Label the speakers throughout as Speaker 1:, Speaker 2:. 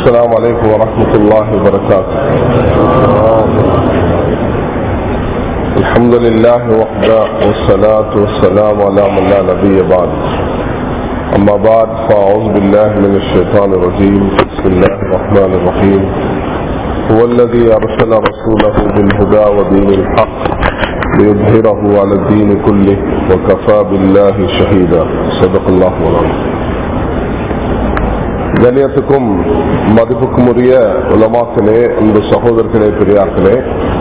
Speaker 1: السلام عليكم ورحمة الله وبركاته الحمد لله وحده والصلاة والسلام على من لا نبي بعد أما بعد فأعوذ بالله من الشيطان الرجيم بسم الله الرحمن الرحيم هو الذي أرسل رسوله بالهدى ودين الحق ليظهره على الدين كله وكفى بالله شهيدا صدق الله العظيم கண்ணியத்துக்கும் மதிப்புக்கும் உரிய உலமாக்களே இந்த சகோதரர்களே பெரியார்களே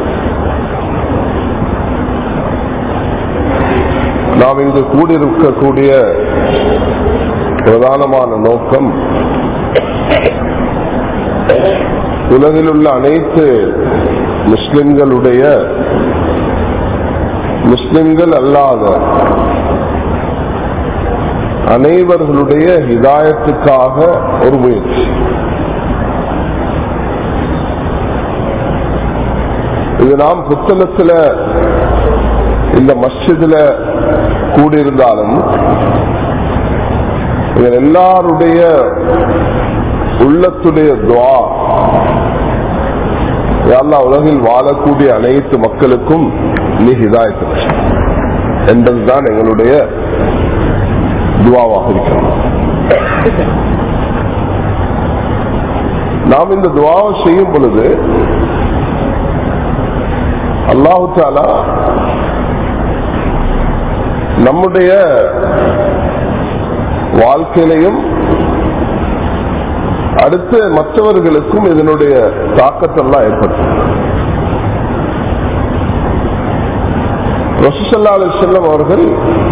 Speaker 1: நாம் இங்கு கூடியிருக்கக்கூடிய பிரதானமான நோக்கம் உலகில் உள்ள அனைத்து முஸ்லிம்களுடைய முஸ்லிம்கள் அல்லாத அனைவர்களுடைய ஹிதாயத்துக்காக ஒரு முயற்சி இது நாம் புத்தகத்துல இந்த மஸ்ஜிதுல கூடியிருந்தாலும் இதில் எல்லாருடைய உள்ளத்துடைய துவா எல்லா உலகில் வாழக்கூடிய அனைத்து மக்களுக்கும் நீ ஹிதாயத்து என்பதுதான் எங்களுடைய துவாவாக இருக்கிறது நாம் இந்த துவாவை செய்யும் பொழுது அல்லாஹு தாலா நம்முடைய வாழ்க்கையிலையும் அடுத்து மற்றவர்களுக்கும் இதனுடைய தாக்கத்தெல்லாம் ஏற்படுத்தும் ரசூசல்லா செல்லம் அவர்கள்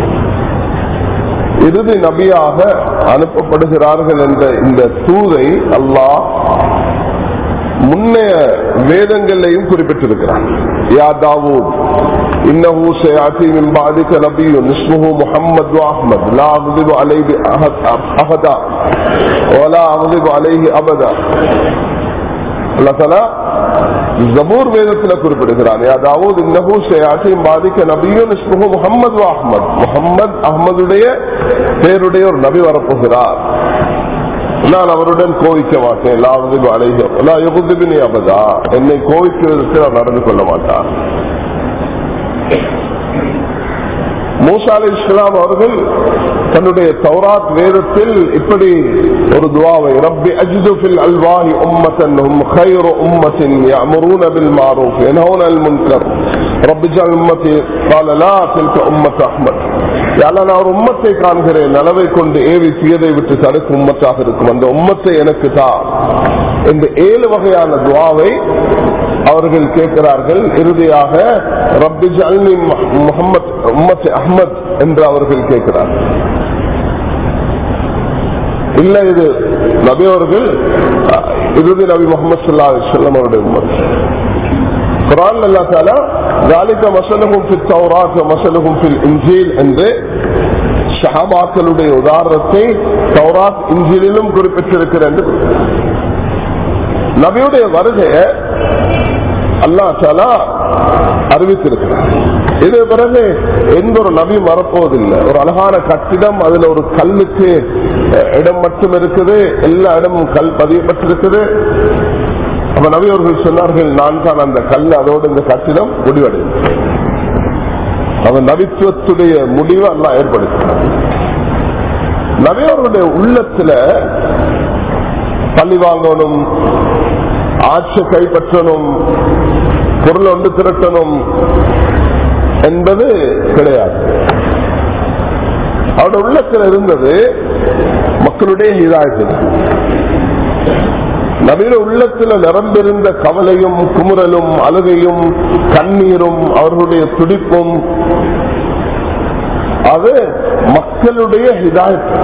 Speaker 1: இறுதி நபியாக அனுப்பப்படுகிறார்கள் என்ற இந்த தூதை அல்லாஹ் முன்னைய வேதங்களையும் குறிப்பிட்டிருக்கிறார் யா தாவூத் إنه سيأتي من بعدك نبي اسمه محمد وأحمد لا أغضب عليه أحدا ولا أغضب عليه أبدا الله تعالى ஜபூர் வேதத்தில் குறிப்பிடுகிறான் அதாவது இன்னஹு ஷயாத்தின் பாதிக்க நபியும் இஸ்முகு முகமது அஹ்மத் முகமது அஹ்மதுடைய பேருடைய ஒரு நபி வரப்போகிறார் நான் அவருடன் கோவிக்க மாட்டேன் லாவது அலைகிபினி அபதா என்னை கோவிக்குவதற்கு நான் நடந்து கொள்ள மாட்டான் மூசா அலி இஸ்லாம் அவர்கள் தன்னுடைய தௌராத் வேதத்தில் இப்படி ஒரு துவாவை ரப்பி அஜ்துஃபில் அல்வாஹி உம்மத்தன் خير أمة يأمرون بالمعروف ينهون عن المنكر رب اجعل أمتي قال لا تلك أمة أحمد நான் ஒரு உம்மத்தை காண்கிறேன் நலவை கொண்டு ஏவி தீயதை விட்டு தடுக்கும் உம்மத்தாக இருக்கும் அந்த உம்மத்தை எனக்கு தான் இந்த ஏழு வகையான துவாவை அவர்கள் கேட்கிறார்கள் இறுதியாக ரப்பிஜ் அல்னி முகமது உம்மத் அஹ்மத் என்று அவர்கள் கேட்கிறார்கள் இல்ல இது நபி அவர்கள் இறுதி நபி முகமது சல்லா செல்லம் அவருடைய உம்மத் குரான் அல்லா தாலா ذلك مثلهم في التوراة ومثلهم في الانجيل என்று ஷஹாபாக்களுடைய உதாரணத்தை தௌராத் இஞ்சிலும் குறிப்பிட்டிருக்கிறது நபியுடைய வருகைய அல்லா சாலா அறிவித்திருக்கிறார் இது பிறகு எந்த ஒரு நபி மறப்போவதில்லை ஒரு அழகான கட்டிடம் அதுல ஒரு கல்லுக்கு இடம் மட்டும் இருக்குது எல்லா இடமும் கல் பதியப்பட்டிருக்குது அப்ப நபி அவர்கள் சொன்னார்கள் நான் தான் அந்த கல் அதோடு இந்த கட்டிடம் முடிவடையும் அவன் நபித்துவத்துடைய முடிவு எல்லாம் ஏற்படுத்தினார் நபியவர்களுடைய உள்ளத்துல பள்ளி வாங்கணும் ஆட்சி கைப்பற்றணும் பொருள் ஒன்று திரட்டணும் என்பது கிடையாது அவருடைய உள்ளத்தில் இருந்தது மக்களுடைய இதாயத்து நவீன உள்ளத்தில் நிரம்பிருந்த கவலையும் குமுறலும் அழுகையும் கண்ணீரும் அவர்களுடைய துடிப்பும் அது மக்களுடைய ஹிதாயத்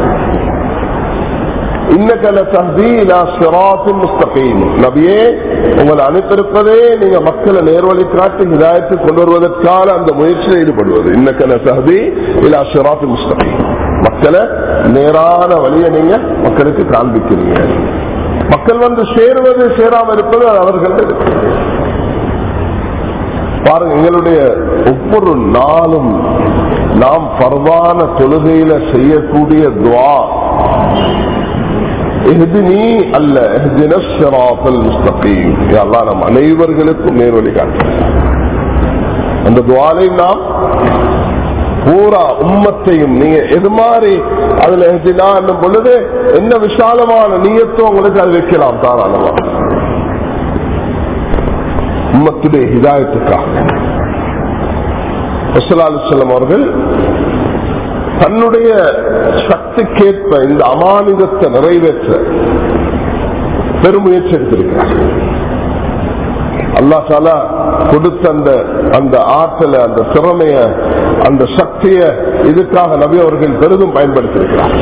Speaker 1: நபியே உங்களை அனுப்பியிருப்பதே நீங்க மக்களை நேர்வழி காட்டி ஹிதாயத்து கொண்டு வருவதற்கான அந்த முயற்சியில் ஈடுபடுவது இன்னக்கல சஹதி இல்லா ஷிராத்து முஸ்தபி மக்களை நேரான வழியை நீங்க மக்களுக்கு காண்பிக்கிறீங்க மக்கள் வந்து சேருவது சேராம இருப்பது அவர்கள் பாருங்க எங்களுடைய ஒவ்வொரு நாளும் நாம் பரவான தொழுகையில செய்யக்கூடிய துவா இஹ்தினி அல்ல இஹ்தின ஸிராத்தல் முஸ்தகீம் யா அல்லாஹ் நம் அனைவர்களுக்கும் நேர்வழி காட்டு அந்த துவாலை நாம் பூரா உம்மத்தையும் நீங்க எது மாதிரி அதுல இஹ்தினா என்னும் பொழுது என்ன விசாலமான நீயத்தோ உங்களுக்கு அது வைக்கலாம் தாராளமா உம்மத்துடைய ஹிதாயத்துக்காக செல்லம் அவர்கள் தன்னுடைய சக்திக்கேற்ப இந்த அமானிதத்தை நிறைவேற்ற பெருமுயற்சி எடுத்திருக்கிறார் அல்லா தாலா கொடுத்த அந்த அந்த ஆற்றலை அந்த திறமைய அந்த சக்திய இதுக்காக நபி அவர்கள் பெரிதும் பயன்படுத்தியிருக்கிறார்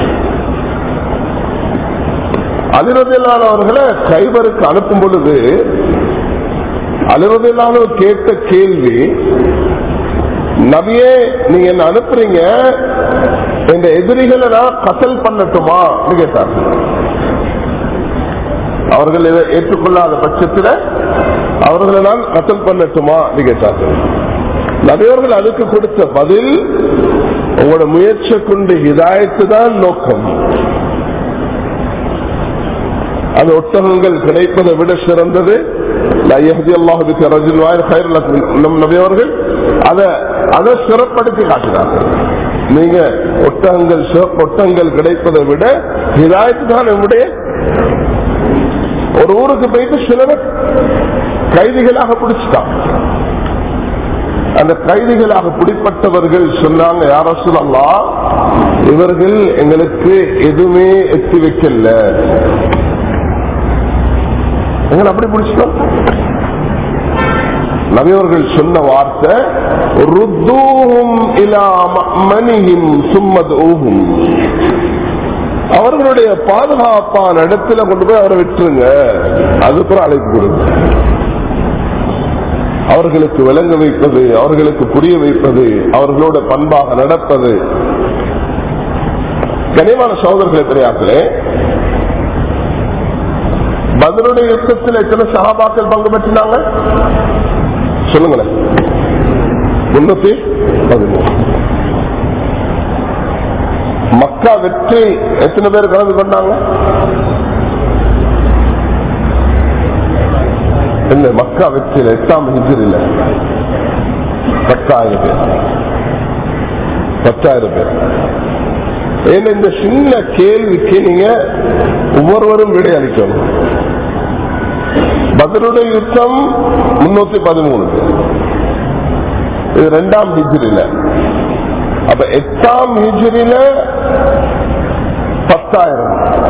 Speaker 1: அதிரதில்லானவர்களை கைபருக்கு அனுப்பும் பொழுது அலுவதில்லானவர் கேட்ட கேள்வி நபியே நீங்க என்ன அனுப்புறீங்க இந்த எதிரிகளை நான் கசல் பண்ணட்டுமா கேட்டார் அவர்கள் இதை ஏற்றுக்கொள்ளாத பட்சத்தில் அவர்களை நான் கசல் பண்ணட்டுமா கேட்டார்கள் நபியவர்கள் அதுக்கு கொடுத்த பதில் உங்களோட முயற்சி கொண்டு இதாயத்து தான் நோக்கம் அந்த ஒட்டகங்கள் கிடைப்பதை விட சிறந்தது நபியவர்கள் அதை அதை சிறப்படுத்தி காட்டினார்கள் நீங்க ஒட்டகங்கள் ஒட்டங்கள் கிடைப்பதை விட இதாயத்து தான் நம்முடைய ஒரு ஊருக்கு போயிட்டு சிலர் கைதிகளாக பிடிச்சிட்டான் அந்த கைதிகளாக பிடிப்பட்டவர்கள் சொன்னாங்க யார சொல்லலாம் இவர்கள் எங்களுக்கு எதுவுமே எத்தி வைக்கல எங்களை அப்படி பிடிச்சிட்டோம் நபியவர்கள் சொன்ன வார்த்தை ருத்தூஹும் இலா மணியும் சும்மத் ஊகும் அவர்களுடைய பாதுகாப்பான இடத்துல கொண்டு போய் அவரை விட்டுருங்க அதுக்கப்புறம் அழைப்பு கொடுங்க அவர்களுக்கு விளங்க வைப்பது அவர்களுக்கு புரிய வைப்பது அவர்களோட பண்பாக நடப்பது கனிவான சகோதரர்களை பெரியார்களே பதிலுடைய யுத்தத்தில் எத்தனை சகாபாக்கள் பங்கு பெற்றினாங்க சொல்லுங்களேன் முன்னூத்தி பதிமூணு மக்கா வெற்றி எத்தனை பேர் கலந்து கொண்டாங்க இல்ல மக்கா வெற்றியில் எட்டாம் ஹிஜிரில் பத்தாயிரம் பேர் பத்தாயிரம் பேர் ஏன்னா இந்த சின்ன கேள்விக்கு நீங்க ஒவ்வொருவரும் விடையளிக்கணும் பதிலுடைய யுத்தம் முன்னூத்தி பதிமூணு இது ரெண்டாம் ஹிஜ்ரில அப்ப எட்டாம் ஹிஜ்ரில பத்தாயிரம்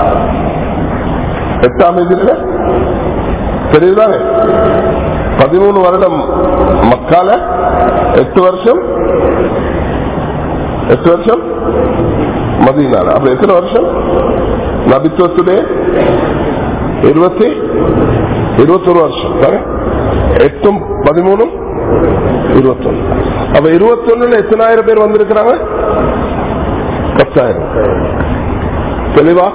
Speaker 1: எட்டாம் ஹிஜ்ரில தெரியுதானே பதிமூணு வருடம் மக்கால எட்டு வருஷம் எட்டு வருஷம் மதியனால அப்ப எத்தனை வருஷம் நபித்துவத்துடைய இருபத்தி இருபத்தொரு வருஷம் எட்டும் பதிமூணும் இருபத்தொன்னு அப்ப இருபத்தொன்னுல எத்தனாயிரம் பேர் வந்திருக்கிறாங்க பத்தாயிரம் தெளிவா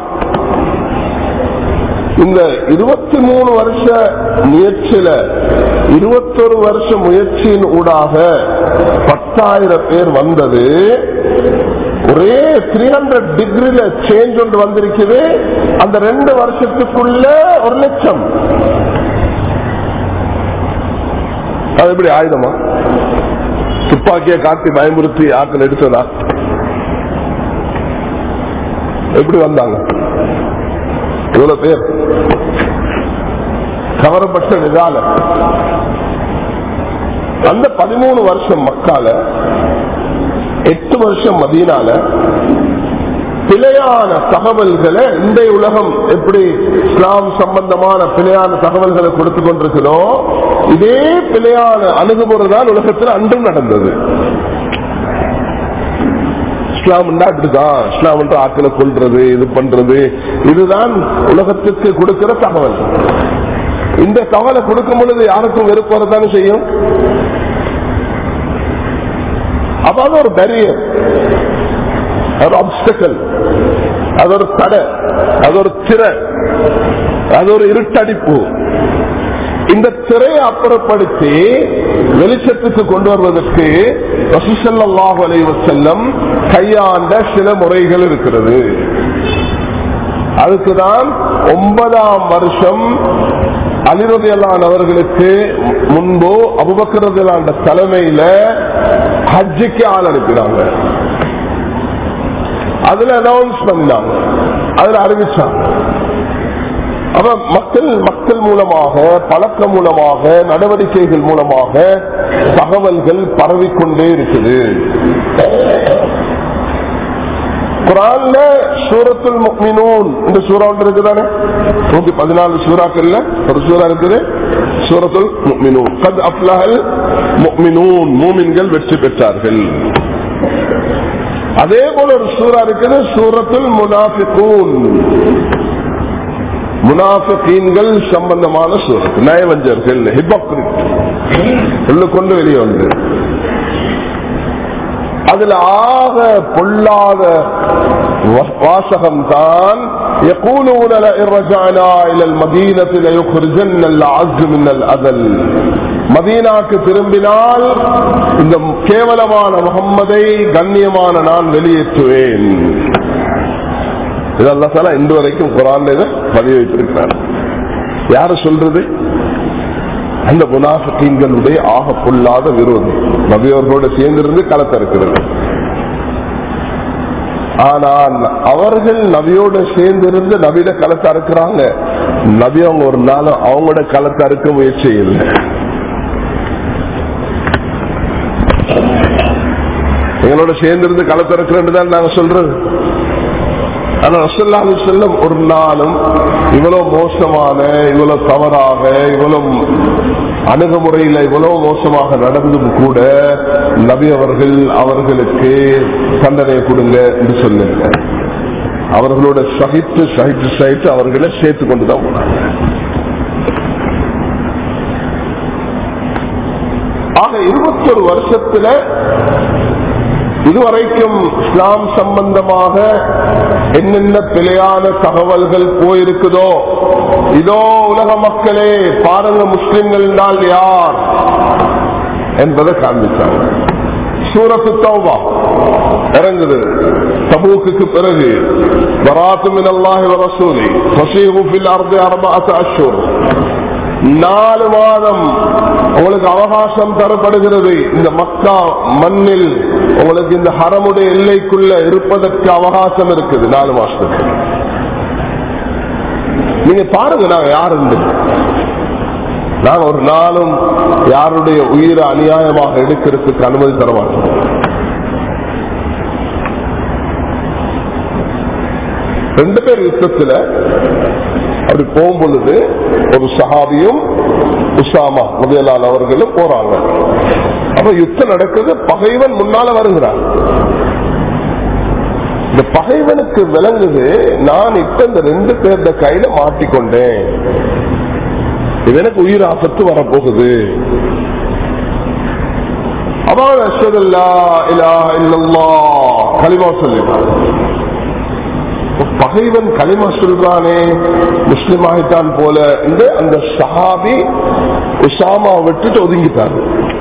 Speaker 1: இந்த இருபத்தி மூணு வருஷ முயற்சியில இருபத்தொரு வருஷ முயற்சியின் ஊடாக பத்தாயிரம் பேர் வந்தது ஒரே த்ரீ ஹண்ட்ரட் டிகிரில சேஞ்ச் ஒன்று வந்திருக்குது அந்த ரெண்டு வருஷத்துக்குள்ள ஒரு லட்சம் அது எப்படி ஆயுதமா துப்பாக்கிய காட்டி பயமுறுத்தி ஆக்கள் எடுத்ததா எப்படி வந்தாங்க இவ்வளவு பேர் கவரப்பட்ட நிதால அந்த பதிமூணு வருஷம் மக்கால எட்டு வருஷம் மதியனால பிழையான தகவல்களை இன்றைய உலகம் எப்படி இஸ்லாம் சம்பந்தமான பிழையான தகவல்களை கொடுத்து கொண்டிருக்கிறோ இதே பிழையான அணுகுமுறை தான் உலகத்தில் அன்றும் நடந்தது இஸ்லாம் இப்படிதான் இஸ்லாம் ஆக்களை கொள்றது இது பண்றது இதுதான் உலகத்துக்கு கொடுக்கிற தகவல் இந்த தகவலை கொடுக்கும் பொழுது யாருக்கும் வெறுப்பு வரதானே செய்யும் அப்ப அது ஒரு பேரியர் ஒரு அப்டக்கல் அது ஒரு தடை அது ஒரு திரை அது ஒரு இருட்டடிப்பு இந்த திரையை அப்புறப்படுத்தி வெளிச்சத்துக்கு கொண்டு வருவதற்கு ரசூசல்லாஹு அலைஹி வஸல்லம் கையாண்ட சில முறைகள் இருக்கிறது அதுக்குதான் ஒன்பதாம் வருஷம் அலிரதியலான் அவர்களுக்கு முன்பு அபுபக்கரதிலாண்ட தலைமையில ஹஜ்ஜுக்கு ஆள் அனுப்பினாங்க அதுல அனௌன்ஸ் பண்ணாங்க அதுல அறிவிச்சாங்க அப்ப மக்கள் மக்கள் மூலமாக பழக்கம் மூலமாக நடவடிக்கைகள் மூலமாக தகவல்கள் பரவிக்கொண்டே இருக்குது குரான்ல சூரத்துல் முக்மினூன் இந்த சூறா ஒன்று இருக்குதானே நூத்தி பதினாலு சூறாக்கள்ல ஒரு சூறா இருக்குது சூரத்துல் முக்மினூன் கத் அப்லஹல் முக்மினூன் மூமின்கள் வெற்றி பெற்றார்கள் அதே போல ஒரு சூறா இருக்குது சூரத்துல் முனாஃபிகூன் முனாஃபிகீன்கள் சம்பந்தமான சூரத் நயவஞ்சர்கள் ஹிபோக்ரிட் உள்ள கொண்டு வெளியே வந்து அதுல ஆக பொல்லாத வாசகம் தான் يقولون لئن رجعنا الى المدينه ليخرجن العز من الاذل மதீனாக்கு திரும்பினால் இந்த கேவலமான முகம்மதை கண்ணியமான நான் வெளியேற்றுவேன் இதெல்லாம் சார் இன்று வரைக்கும் குரான் இதை பதிவு வைத்திருக்கிறார் யாரு சொல்றது அந்த முனாஃபிகளுடைய ஆக பொல்லாத விரோதி நபியவர்களோட சேர்ந்திருந்து களத்திருக்கிறது ஆனால் அவர்கள் நபியோட சேர்ந்திருந்து நபியில களத்தை அறுக்கிறாங்க நபி அவங்க ஒரு நாள் அவங்களோட களத்தை அறுக்க முயற்சி இல்லை எங்களோட சேர்ந்திருந்து களத்தை இருக்கிறேன்னு தான் நாங்க சொல்றது ஆனா ரசல்லா செல்லம் ஒரு நாளும் இவ்வளவு மோசமான இவ்வளவு தவறாக இவ்வளவு அணுகுமுறையில இவ்வளவு மோசமாக நடந்தும் கூட நபி அவர்கள் அவர்களுக்கு தண்டனை கொடுங்க என்று சொல்லுங்க அவர்களோட சகித்து சகித்து சகித்து அவர்களை சேர்த்து கொண்டுதான் போனாங்க ஆக இருபத்தொரு வருஷத்துல இதுவரைக்கும் இஸ்லாம் சம்பந்தமாக என்னென்ன பிழையான தகவல்கள் போயிருக்குதோ இதோ உலக மக்களே பாருங்க முஸ்லிம்கள் என்றால் யார் என்பதை காண்பிச்சாங்க சூரத்து தௌபா இறங்குது தபூக்கு பிறகு வராத்து மினல்லாஹி வரசூலி ஃபசீஹு ஃபில் அர்தி அர்பஅத் அஷ்ஹுர் நாலு மாதம் உங்களுக்கு அவகாசம் தரப்படுகிறது இந்த மக்கா மண்ணில் உங்களுக்கு இந்த ஹரமுடைய எல்லைக்குள்ள இருப்பதற்கு அவகாசம் இருக்குது நாலு மாசத்துக்கு நீங்க பாருங்க நாங்க யாருண்டு நான் ஒரு நாளும் யாருடைய உயிரை அநியாயமாக எடுக்கிறதுக்கு அனுமதி தர மாட்டோம் ரெண்டு பேர் யுத்தத்துல அப்படி போகும் பொழுது ஒரு சஹாபியும் உசாமா முதலால் அவர்களும் போறாங்க அப்ப யுத்தம் நடக்குது பகைவன் முன்னால வருகிறான் இந்த பகைவனுக்கு விளங்குது நான் இப்ப இந்த ரெண்டு பேர்த கையில மாட்டிக்கொண்டேன் இது எனக்கு உயிர் ஆபத்து வரப்போகுது அவன் அஷ்ஹதுல்லா இலாஹ இல்லல்லாஹ் கலிமா சொல்லிட்டான் பகைவன் களிமா சொல்றானே முஸ்லிம் ஆகிட்டான் போல இந்த அந்த சஹாபி உசாமா விட்டுட்டு ஒதுங்கிட்டார்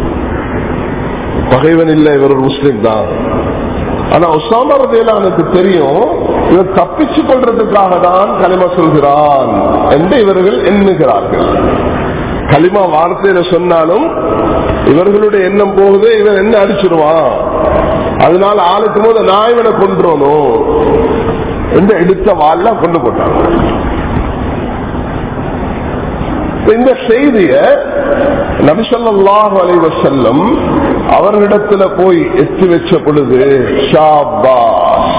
Speaker 1: பகைவன் இல்ல இவர் ஒரு முஸ்லிம் தான் ஆனா உசாமா ரதேலானுக்கு தெரியும் இவர் தப்பிச்சு கொள்றதுக்காக தான் களிமா சொல்கிறான் என்று இவர்கள் எண்ணுகிறார்கள் களிமா வார்த்தையில சொன்னாலும் இவர்களுடைய எண்ணம் போகுது இவன் என்ன அடிச்சிருவான் அதனால ஆளுக்கும் போது நான் இவனை கொன்றோனும் இந்த எடுத்த வாழ கொண்டு போட்டாங்க இந்த செய்திய நபிசல்லாஹு அலைவ செல்லம் அவர்களிடத்துல போய் எத்தி வச்ச பொழுது ஷாபாஸ்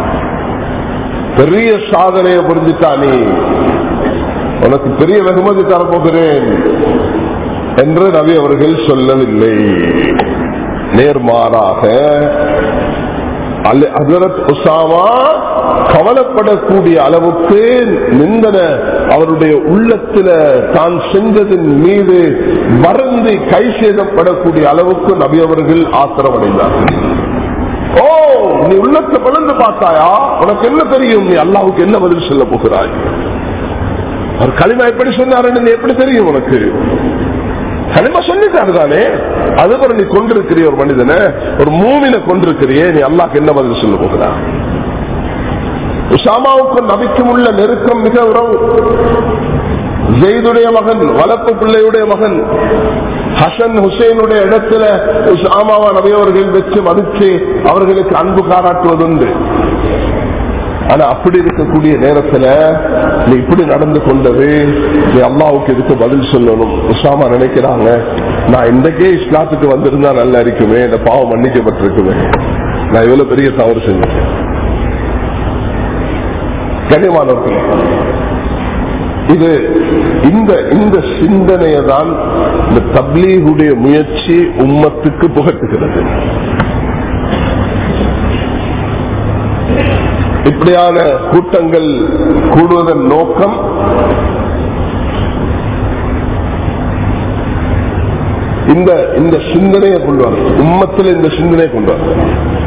Speaker 1: பெரிய சாதனையை புரிஞ்சுட்டானே உனக்கு பெரிய வெகுமதி தரப்போகிறேன் என்று நபி அவர்கள் சொல்லவில்லை நேர்மாறாக ஹசரத் உசாமா கவலைப்படக்கூடிய அளவுக்கு நிந்தன அவருடைய உள்ளத்துல தான் செஞ்சதன் மீது மறந்து கை சேதப்படக்கூடிய அளவுக்கு நபி அவர்கள் ஆத்திரமடைந்தார்கள் ஓ நீ உள்ளத்தை பிளந்து பார்த்தாயா உனக்கு என்ன தெரியும் நீ அல்லாவுக்கு என்ன பதில் சொல்ல போகிறாய் அவர் களிமா எப்படி சொன்னாருன்னு எப்படி தெரியும் உனக்கு களிமா சொல்லிட்டாரு தானே அதுபோல நீ கொண்டிருக்கிறிய ஒரு மனிதனை ஒரு மூமினை கொண்டிருக்கிறியே நீ அல்லாக்கு என்ன பதில் சொல்ல போகிறா உசாமாவுக்கும் நபிக்கும் உள்ள நெருக்கம் மிக உறவு ஜெயிதுடைய மகன் வளர்ப்பு பிள்ளையுடைய மகன் ஹசன் ஹுசைனுடைய இடத்துல உசாமாவா நபியவர்கள் வச்சு மதிச்சு அவர்களுக்கு அன்பு காராட்டுவதுண்டு ஆனா அப்படி இருக்கக்கூடிய நேரத்துல நீ இப்படி நடந்து கொண்டது நீ அல்லாவுக்கு இதுக்கு பதில் சொல்லணும் உசாமா நினைக்கிறாங்க நான் இன்றைக்கே இஸ்லாத்துக்கு வந்திருந்தா நல்லா இருக்குமே இந்த பாவம் மன்னிக்கப்பட்டிருக்குமே நான் இவ்வளவு பெரிய தவறு செஞ்சேன் கனிமானவர்களே இது இந்த இந்த சிந்தனையை தான் இந்த தப்லீகுடைய முயற்சி உம்மத்துக்கு புகட்டுகிறது இப்படியான கூட்டங்கள் கூடுவதன் நோக்கம் இந்த இந்த சிந்தனையை கொண்டு வரும் உம்மத்தில் இந்த சிந்தனையை கொண்டு வரும்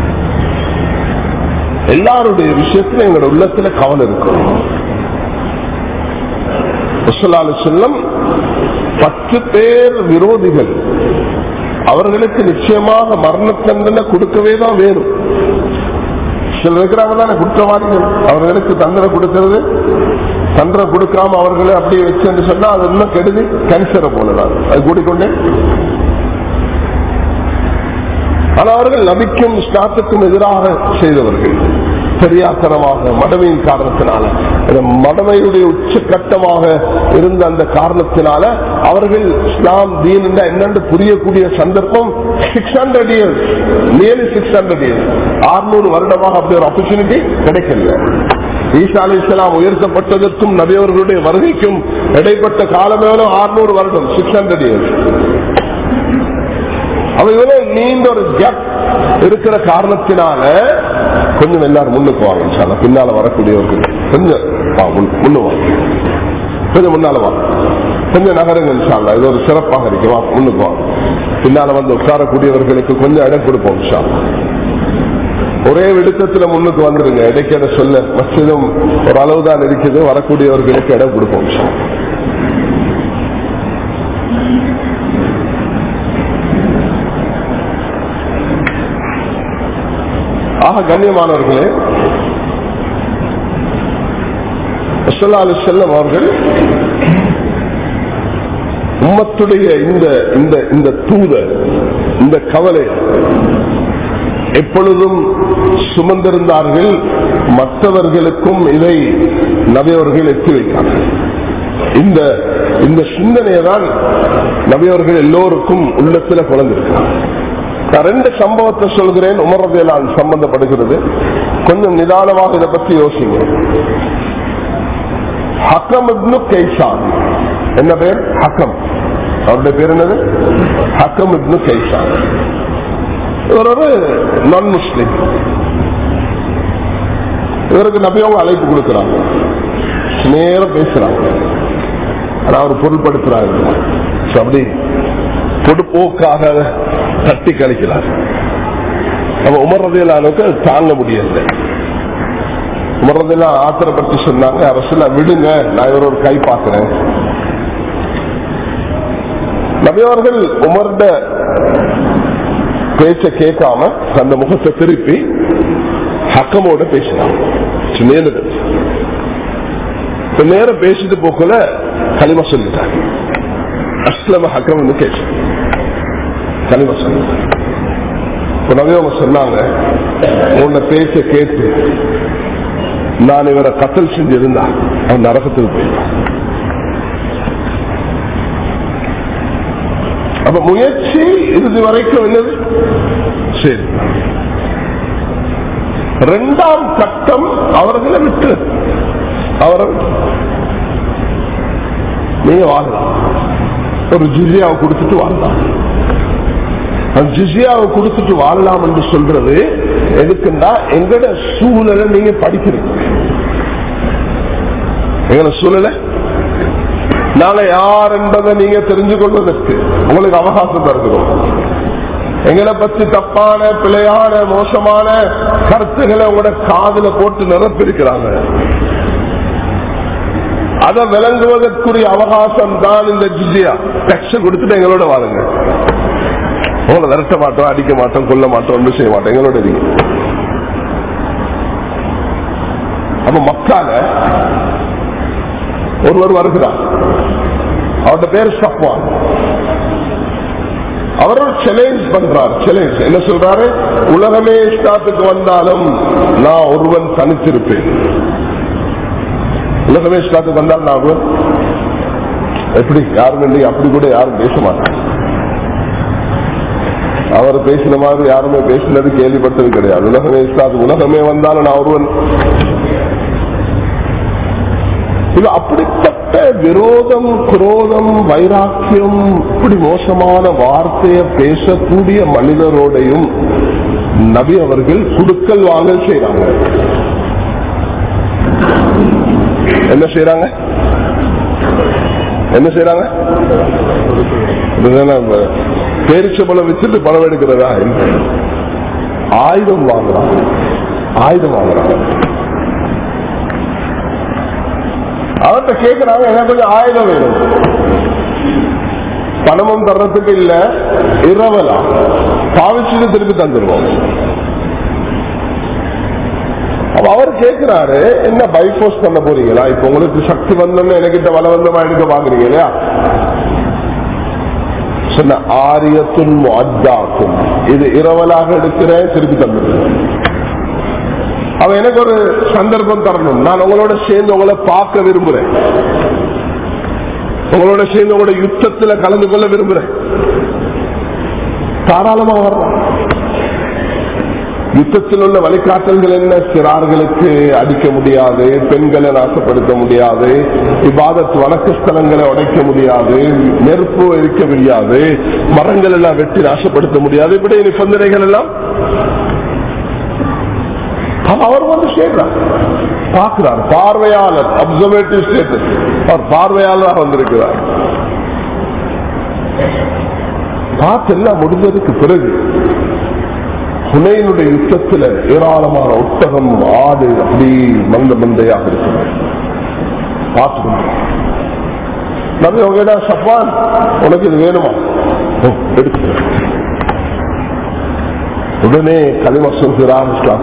Speaker 1: எல்லாருடைய விஷயத்துல எங்களோட உள்ளத்துல கவலை இருக்கும் செல்லம் பத்து பேர் விரோதிகள் அவர்களுக்கு நிச்சயமாக மரண தண்டனை கொடுக்கவே தான் வேணும் சில இருக்கிறாங்க தானே குற்றவாளிகள் அவர்களுக்கு தண்டனை கொடுக்கிறது தண்டனை கொடுக்காம அவர்களை அப்படியே வச்சு சொன்னா அது இன்னும் கெடுதி கேன்சரை போலதான் அது கூடிக்கொண்டே ஆனால் அவர்கள் நபிக்கும் ஸ்டாத்துக்கும் எதிராக செய்தவர்கள் பெரியாத்தனமாக மடமையின் காரணத்தினால மடமையுடைய உச்சகட்டமாக இருந்த அந்த காரணத்தினால அவர்கள் இஸ்லாம் தீன் என்னென்று புரியக்கூடிய சந்தர்ப்பம் six hundred years nearly six hundred years ஆறுநூறு வருடமாக அப்படி ஒரு ஆப்பர்ச்சுனிட்டி கிடைக்கல ஈசா அலி இஸ்லாம் உயர்த்தப்பட்டதற்கும் நபியவர்களுடைய வருகைக்கும் இடைப்பட்ட காலம் எவ்வளவு ஆறுநூறு வருடம் சிக்ஸ் ஹண்ட்ரட் இயர்ஸ் அவ இவ்வளவு நீண்ட ஒரு கேப் இருக்கிற காரணத்தினால கொஞ்சம் எல்லாரும் முன்னுக்கு வாங்க பின்னால வரக்கூடியவர்கள் கொஞ்சம் முன்னுவாங்க கொஞ்சம் முன்னால வாங்க கொஞ்சம் நகரங்கள் சாலா இது ஒரு சிறப்பாக இருக்கு வா முன்னுக்கு வாங்க பின்னால வந்து உட்காரக்கூடியவர்களுக்கு கொஞ்சம் இடம் கொடுப்போம் சாலா ஒரே விடுத்தத்துல முன்னுக்கு வந்துருங்க இடைக்கிட சொல்ல மசிதும் ஒரு அளவுதான் இருக்குது வரக்கூடியவர்களுக்கு இடம் கொடுப்போம் சார் ஆக கண்ணியமானவர்களே செல்லம் அவர்கள் உம்மத்துடைய இந்த இந்த இந்த தூத இந்த கவலை எப்பொழுதும் சுமந்திருந்தார்கள் மற்றவர்களுக்கும் இதை நபியவர்கள் எத்தி வைத்தார்கள் இந்த இந்த சிந்தனையை தான் நபியவர்கள் எல்லோருக்கும் உள்ளத்தில் குழந்திருக்கிறார் நான் ரெண்டு சம்பவத்தை சொல்கிறேன் உமரதையிலால் சம்பந்தப்படுகிறது கொஞ்சம் நிதானமாக இதை பற்றி யோசிங்க ஹக்கம் இப்னு கைசான் என்ன பேர் ஹக்கம் அவருடைய பேர் என்னது ஹக்கம் இப்னு கைசான் இவர் ஒரு நான் முஸ்லிம் இவருக்கு நபியவங்க அழைப்பு கொடுக்கிறாங்க நேரம் பேசுறாங்க ஆனா அவர் பொருள்படுத்துறாங்க அப்படி பொடுப்போக்காக தட்டி கழிக்கிறார் நம்ம உமர்றதையிலானுக்கு தாங்க முடியல உமர்றதெல்லாம் ஆத்திரப்பட்டு சொன்னாங்க அரசுல விடுங்க நான் இவர் ஒரு கை பார்க்கிறேன் நபியவர்கள் உமர்ட பேச்ச கேட்காம அந்த முகத்தை திருப்பி ஹக்கமோட பேசினாங்க நேரம் பேசிட்டு போக்கல களிமா சொல்லிட்டாங்க அஸ்லம ஹக்கம் கேட்டு களிமா சொல்லிட்டாங்க நவியவங்க சொன்னாங்க உன்னை பேச்ச கேட்டு நான் இவரை கத்தல் செஞ்சிருந்தா அவன் நரகத்துக்கு போயிட்டான் அப்ப முயற்சி இறுதி வரைக்கும் என்னது சரி இரண்டாம் கட்டம் அவர்களை விட்டு அவரை நீங்க வாழலாம் ஒரு ஜிசியாவை கொடுத்துட்டு வாழலாம் அந்த ஜிசியாவை கொடுத்துட்டு வாழலாம் என்று சொல்றது எதுக்குன்னா எங்கட சூழலை நீங்க படிக்கிறீங்க எங்கட சூழலை நாளை யார் என்பதை நீங்க தெரிஞ்சு கொள்வதற்கு உங்களுக்கு அவகாசம் தருகிறோம் எங்களை பத்தி தப்பான பிழையான மோசமான கருத்துக்களை உங்களோட காதல போட்டு நிரப்பிருக்கிறாங்க அதை விளங்குவதற்குரிய அவகாசம் தான் இந்த ஜிஜியா டெக்ஸ் கொடுத்துட்டு எங்களோட வாழுங்க உங்களை விரட்ட மாட்டோம் அடிக்க மாட்டோம் கொல்ல மாட்டோம் ஒன்றும் செய்ய மாட்டோம் எங்களோட இருங்க அப்ப மக்கால ஒருவர் வருகிறார் அவருடைய பேர் சப்வான் அவர் சேலஞ்ச் பண்றார் சேலஞ்ச் என்ன சொல்றாரு உலகமே இஸ்லாத்துக்கு வந்தாலும் நான் ஒருவன் தனித்திருப்பேன் உலகமே இஸ்லாத்துக்கு வந்தாலும் நான் ஒருவன் எப்படி யாரும் இல்லை அப்படி கூட யாரும் பேச மாட்டாங்க அவர் பேசின மாதிரி யாருமே பேசினது கேள்விப்பட்டது கிடையாது உலகமே இஸ்லாத்து உலகமே வந்தாலும் நான் ஒருவன் இது அப்படிப்பட்ட விரோதம் குரோதம் வைராக்கியம் இப்படி மோசமான வார்த்தையை பேசக்கூடிய மனிதரோடையும் நபி அவர்கள் குடுக்கல் வாங்கல் செய்யறாங்க என்ன செய்யறாங்க என்ன செய்யறாங்க பேரிச்சபலம் வச்சுட்டு பணம் எடுக்கிறதா ஆயுதம் வாங்குறாங்க ஆயுதம் வாங்குறாங்க அவர்கிட்ட கேட்கிறாங்க எனக்கு கொஞ்சம் ஆயுதம் வேணும் பணமும் தர்றதுக்கு இல்ல இரவலா பாவிச்சுட்டு திருப்பி தந்துடுவோம் அப்ப அவர் கேட்கிறாரு என்ன பைபோஸ் பண்ண போறீங்களா இப்ப உங்களுக்கு சக்தி வந்தோம்னு எனக்கிட்ட பலவந்தமா எடுக்க பாக்குறீங்க இல்லையா சொன்ன ஆரியத்துன் அஜாக்கும் இது இரவலாக எடுக்கிறேன் திருப்பி தந்துடுவேன் அவன் எனக்கு ஒரு சந்தர்ப்பம் தரணும் நான் உங்களோட சேர்ந்து உங்களை பார்க்க விரும்புறேன் உங்களோட சேர்ந்து உங்களோட யுத்தத்துல கலந்து கொள்ள விரும்புறேன் தாராளமா வரலாம் யுத்தத்தில் உள்ள வழிகாட்டல்கள் என்ன சிறார்களுக்கு அடிக்க முடியாது பெண்களை நாசப்படுத்த முடியாது இவ்வாதத்து வழக்கு ஸ்தலங்களை உடைக்க முடியாது நெருப்பு எரிக்க முடியாது மரங்கள் எல்லாம் வெட்டி நாசப்படுத்த முடியாது இப்படி நிபந்தனைகள் எல்லாம் அவர் வந்து சேர்றார் பார்க்கிறார் பார்வையாளர் அப்சர்வேட்டிவ் ஸ்டேட்டஸ் அவர் பார்வையாளராக வந்திருக்கிறார் பார்த்து எல்லாம் முடிஞ்சதுக்கு பிறகு புனையினுடைய யுத்தத்தில் ஏராளமான ஒட்டகம் ஆடு அப்படி மந்த மந்தையாக இருக்கிறது பார்த்து நபி உங்கடா சப்பான் உனக்கு இது வேணுமா எடுத்து உடனே களிம சொல்கிறார் இஸ்லாம்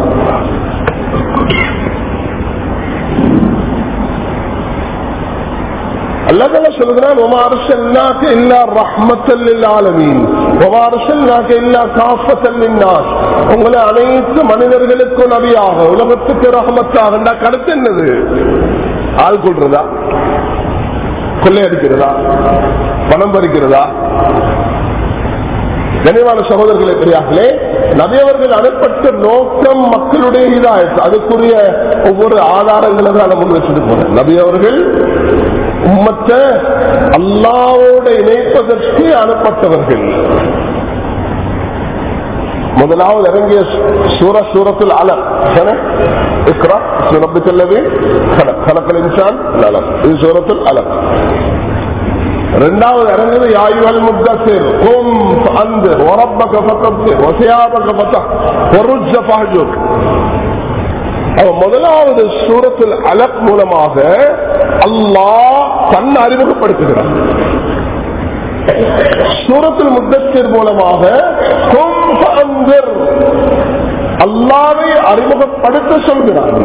Speaker 1: அல்லதல்ல சொல்கிறான் ஒமா அரசல்லாக்க இல்லா ரஹ்மத்தல் ஆலமீன் ஒமா அரசல்லாக்க இல்லா காஃபத்தல் நாஸ் உங்களை அனைத்து மனிதர்களுக்கும் நபியாக உலகத்துக்கு ரஹமத்தாக கருத்து என்னது ஆள் கொள்றதா கொள்ளையடிக்கிறதா பணம் பறிக்கிறதா கனிவான சகோதரர்களை பெரியார்களே நபியவர்கள் அனுப்பட்ட நோக்கம் மக்களுடைய இதாயிற்று அதுக்குரிய ஒவ்வொரு ஆதாரங்களை தான் முன் வச்சுட்டு போறேன் நபியவர்கள் உம்மத்தை அல்லாவோட இணைப்பதற்கு அனுப்பட்டவர்கள் முதலாவது இறங்கிய சூர சூரத்தில் அலம் اقرا اسم ربك الذي خلق خلق الانسان الالم இது சூரத்தில் அலம் இரண்டாவது இறங்குது யாயுவல் முத்தசிர் கும் அந்த ஒரப்பக பத்தத்து ஒசையாபக பத்த பொருஜ பாஜூர் அவன் முதலாவது சூரத்தில் அலக் மூலமாக அல்லாஹ் தன்னை அறிமுகப்படுத்துகிறான் சூரத்தில் முத்தசிர் மூலமாக அல்லாவை அறிமுகப்படுத்த சொல்கிறான்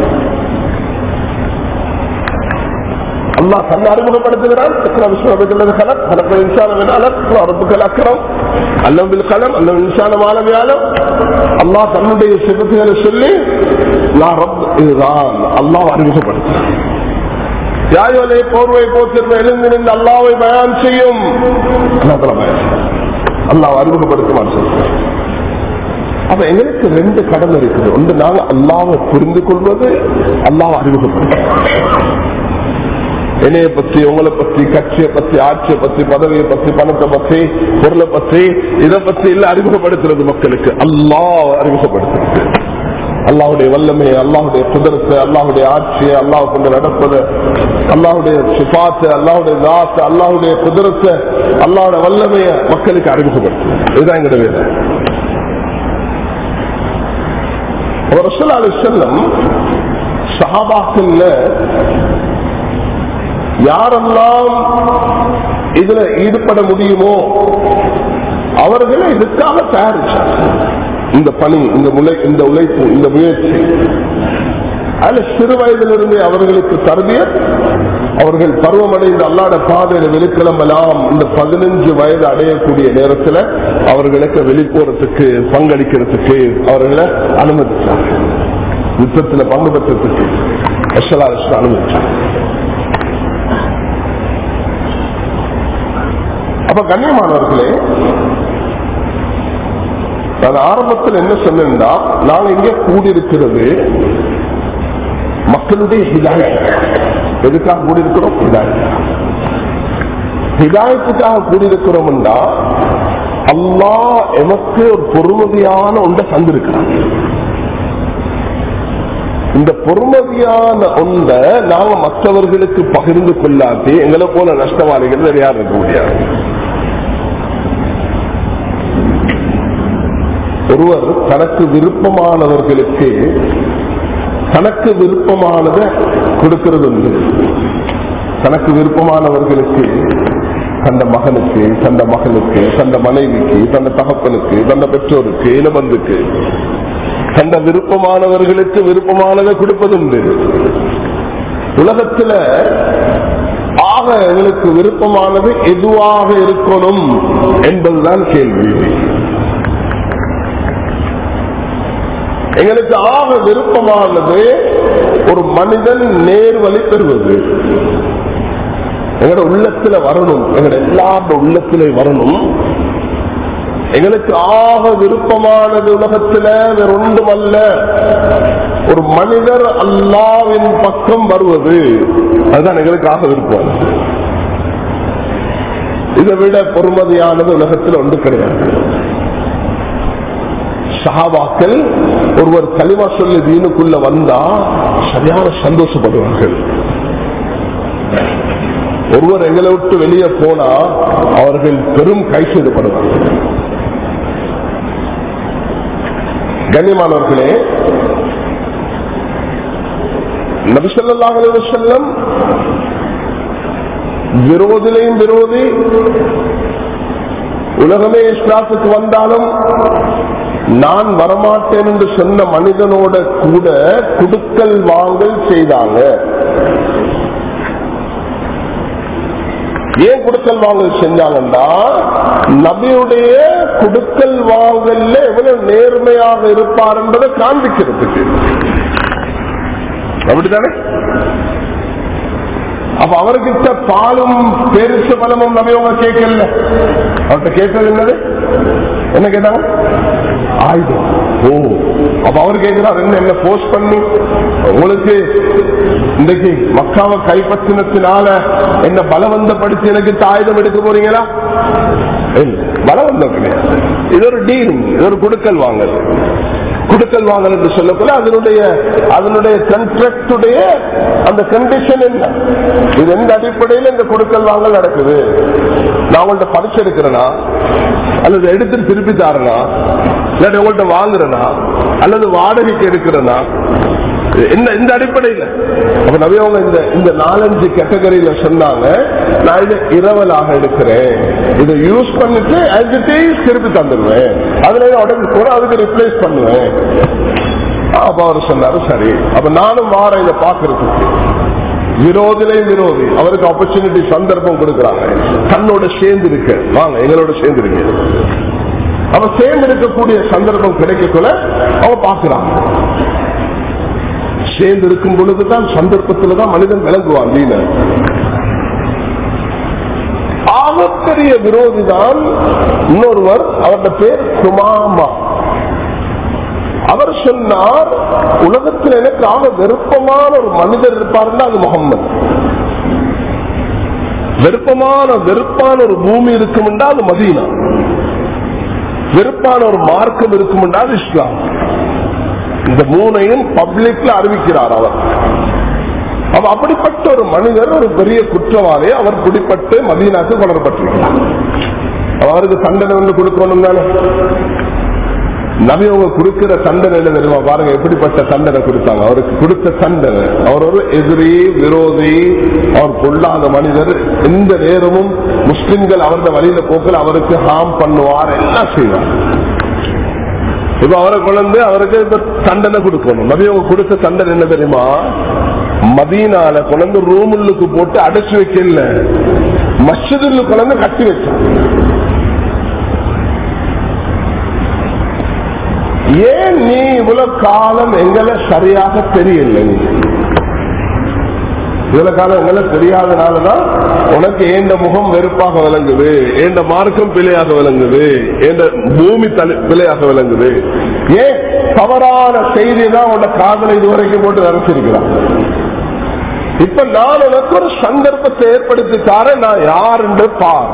Speaker 1: அல்லாஹ் தன்னை அறிமுகப்படுத்துகிறான் அல்லாஹ் தன்னுடைய சிவத்துகளை சொல்லி நான் ரப் இதுதான் அல்லாஹ் அறிமுகப்படுத்துகிறான் யாயோலே போர்வை போத்திருந்த எழுந்து நின்று அல்லாவை பயான் செய்யும் அல்லாஹ் அறிமுகப்படுத்துமான்னு சொல்றேன் அப்ப எங்களுக்கு ரெண்டு கடன் இருக்குது ஒன்று நாங்க அல்லாவை புரிந்து கொள்வது அல்லாவை அறிமுகப்படுத்தும் என்னைய பத்தி உங்களை பத்தி கட்சியை பத்தி ஆட்சியை பத்தி பதவியை பத்தி பணத்தை பத்தி பொருளை பத்தி இதை பத்தி இல்ல அறிமுகப்படுத்துறது மக்களுக்கு அல்லாஹ் அறிமுகப்படுத்துறது அல்லாவுடைய வல்லமை அல்லாஹுடைய குதிரத்தை அல்லாஹுடைய ஆட்சியை அல்லாஹ் கொண்டு நடப்பது அல்லாஹுடைய சுபாத்து அல்லாஹுடைய தாத்து அல்லாஹுடைய குதிரத்தை அல்லாஹுடைய வல்லமையை மக்களுக்கு அறிமுகப்படுத்தும் இதுதான் எங்களுடைய வேலை ரசூல் அலி செல்லம் சஹாபாக்கள்ல யாரெல்லாம் இதுல ஈடுபட முடியுமோ அவர்களை இதுக்காக தயாரிச்சார் இந்த பணி இந்த முளை இந்த உழைப்பு இந்த முயற்சி அதுல சிறு வயதிலிருந்து அவர்களுக்கு தருவியர் அவர்கள் பருவமடைந்த அல்லாட பாதையில வெளிக்கிளம்பலாம் இந்த பதினஞ்சு வயது அடையக்கூடிய நேரத்துல அவர்களுக்கு வெளிப்போறதுக்கு பங்களிக்கிறதுக்கு அவர்களை அனுமதிச்சாங்க யுத்தத்துல பங்கு பெற்றதுக்கு அனுமதிச்சாங்க அப்ப கண்ணியமானவர்களே நான் ஆரம்பத்தில் என்ன சொன்னா நாங்க இங்கே கூடியிருக்கிறது மக்களுடைய ஹிதாயத் எதுக்காக கூடியிருக்கிறோம் ஹிதாயத் ஹிதாயத்துக்காக கூடியிருக்கிறோம்னா அல்லா எமக்கு ஒரு பொறுமதியான ஒன்றை தந்திருக்கிறான் இந்த பொறுமதியான ஒன்றை நாங்க மற்றவர்களுக்கு பகிர்ந்து கொள்ளாட்டி எங்களை போல நஷ்டவாளிகள் வேற யாரும் இருக்க முடியாது ஒருவர் தனக்கு விருப்பமானவர்களுக்கு தனக்கு விருப்பமானதை கொடுக்கிறது உண்டு தனக்கு விருப்பமானவர்களுக்கு தந்த மகனுக்கு தந்த மகளுக்கு தந்த மனைவிக்கு தந்த தகப்பனுக்கு தந்த பெற்றோருக்கு இனபந்துக்கு தந்த விருப்பமானவர்களுக்கு விருப்பமானதை கொடுப்பதுண்டு உலகத்துல ஆக எங்களுக்கு விருப்பமானது எதுவாக இருக்கணும் என்பதுதான் கேள்வி எங்களுக்கு ஆக விருப்பமானது ஒரு மனிதன் நேர்வழி பெறுவது எங்களோட உள்ளத்துல வரணும் எங்களோட எல்லாரோட உள்ளத்திலே வரணும் எங்களுக்கு ஆக விருப்பமானது உலகத்துல வேற ஒன்றுமல்ல ஒரு மனிதர் அல்லாவின் பக்கம் வருவது அதுதான் எங்களுக்கு ஆக விருப்பம் இதை விட பொறுமதியானது உலகத்தில் ஒன்று கிடையாது சஹாபாக்கள் ஒருவர் களிமா சொல்லி தீனுக்குள்ள வந்தா சரியான சந்தோஷப்படுவார்கள் ஒருவர் எங்களை விட்டு வெளியே போனா அவர்கள் பெரும் கை செய்தப்படுவார்கள் கண்ணியமானவர்களே நபிசல்லாஹ் செல்லம் விரோதிலையும் விரோதி உலகமே இஸ்லாத்துக்கு வந்தாலும் நான் வரமாட்டேன் என்று சொன்ன மனிதனோட கூட குடுக்கல் வாங்கல் செய்தாங்க ஏன் குடுக்கல் வாங்கல் செஞ்சாங்கன்னா நபியுடைய குடுக்கல் வாங்கல்ல எவ்வளவு நேர்மையாக இருப்பார் என்பதை காண்பிக்கிறதுக்கு அப்படித்தானே அப்ப அவர்கிட்ட பாலும் பெருசு பலமும் நபியவங்க கேட்கல அவர்கிட்ட கேட்டது என்னது என்ன கேட்டாங்க ஆயுதம் ஓ அப்ப அவர் கேட்கிறார் என்ன என்ன போஸ்ட் பண்ணி உங்களுக்கு இன்றைக்கு மக்காவை கைப்பற்றினத்தினால என்ன பலவந்தப்படுத்தி எனக்கு ஆயுதம் எடுக்க போறீங்களா பலவந்தம் கிடையாது இது ஒரு டீல் இது ஒரு குடுக்கல் வாங்கல் குடுக்கல் வாங்கல் என்று சொல்லக்கூட அதனுடைய அதனுடைய கண்ட்ராக்டுடைய அந்த கண்டிஷன் என்ன இது எந்த அடிப்படையில் இந்த குடுக்கல் வாங்கல் நடக்குது நான் உங்கள்ட்ட பரிசு எடுக்கிறேனா அல்லது எடுத்துட்டு திருப்பி தாரனா இல்லாட்டி உங்கள்ட்ட வாங்குறேனா அல்லது வாடகைக்கு எடுக்கிறேனா என்ன இந்த அடிப்படையில் அப்ப நவியவங்க இந்த இந்த நாலஞ்சு கேட்டகரியில சொன்னாங்க நான் இதை இரவலாக எடுக்கிறேன் இதை யூஸ் பண்ணிட்டு ஆஸ் திருப்பி தந்துடுவேன் அதுல உடம்பு கூட அதுக்கு ரிப்ளேஸ் பண்ணுவேன் அப்ப அவர் சொன்னாரு சரி அப்ப நானும் வார இதை பாக்குறதுக்கு விரோதிலையும் விரோதி அவருக்கு ஆப்பர்ச்சுனிட்டி சந்தர்ப்பம் கொடுக்கிறாங்க தன்னோட சேர்ந்து இருக்க வாங்க எங்களோட சேர்ந்து இருக்கு அவ சேர்ந்து இருக்கக்கூடிய சந்தர்ப்பம் கிடைக்கக்குள்ள அவ பாக்குறாங்க சேர்ந்து இருக்கும் பொழுதுதான் சந்தர்ப்பத்தில் தான் மனிதன் விளங்குவான் நீன ஆகப்பெரிய விரோதி தான் இன்னொருவர் அவருடைய பேர் சுமாமா அவர் சொன்னார் உலகத்தில் எனக்கு ஆக விருப்பமான ஒரு மனிதர் இருப்பாருன்னா அது முகம்மது விருப்பமான வெறுப்பான ஒரு பூமி இருக்கும் அது மதீனா வெறுப்பான ஒரு மார்க்கம் இருக்கும் அது இஸ்லாம் இந்த மூணையும் பப்ளிக்ல அறிவிக்கிறார் அவர் அவ அப்படிப்பட்ட ஒரு மனிதர் ஒரு பெரிய குற்றவாளி அவர் பிடிப்பட்டு மதீனாக்கு கொணரப்பட்டிருக்கிறார் அவருக்கு தண்டனை வந்து கொடுக்கணும் தானே நபி அவங்க கொடுக்கிற தண்டனை என்ன தெரியுமா பாருங்க எப்படிப்பட்ட தண்டனை கொடுத்தாங்க அவருக்கு கொடுத்த தண்டனை அவர் ஒரு எதிரி விரோதி அவர் கொள்ளாத மனிதர் எந்த நேரமும் முஸ்லிம்கள் அவரது வழியில போக்கில் அவருக்கு ஹார்ம் பண்ணுவார் எல்லாம் செய்வார் இப்ப அவரை கொண்டு அவருக்கு இப்ப தண்டனை கொடுக்கணும் நபி அவங்க கொடுத்த தண்டனை என்ன தெரியுமா மதீனால கொண்டு ரூமுள்ளுக்கு போட்டு அடைச்சு வைக்கல மஸ்ஜிதுள்ள கொண்டு கட்டி வச்சான் ஏன் நீ இவ்வளவு காலம் எங்களை சரியாக தெரியல நீ இவ்வளவு காலம் எங்களை தெரியாதனாலதான் உனக்கு ஏண்ட முகம் வெறுப்பாக விளங்குது ஏண்ட மார்க்கம் பிழையாக விளங்குது ஏண்ட பூமி தலை பிழையாக விளங்குது ஏன் தவறான செய்தி தான் உன்னை காதலை இதுவரைக்கும் போட்டு நினைச்சிருக்கிறான் இப்ப நான் உனக்கு ஒரு சந்தர்ப்பத்தை ஏற்படுத்தி தாரேன் நான் யாருன்னு பார்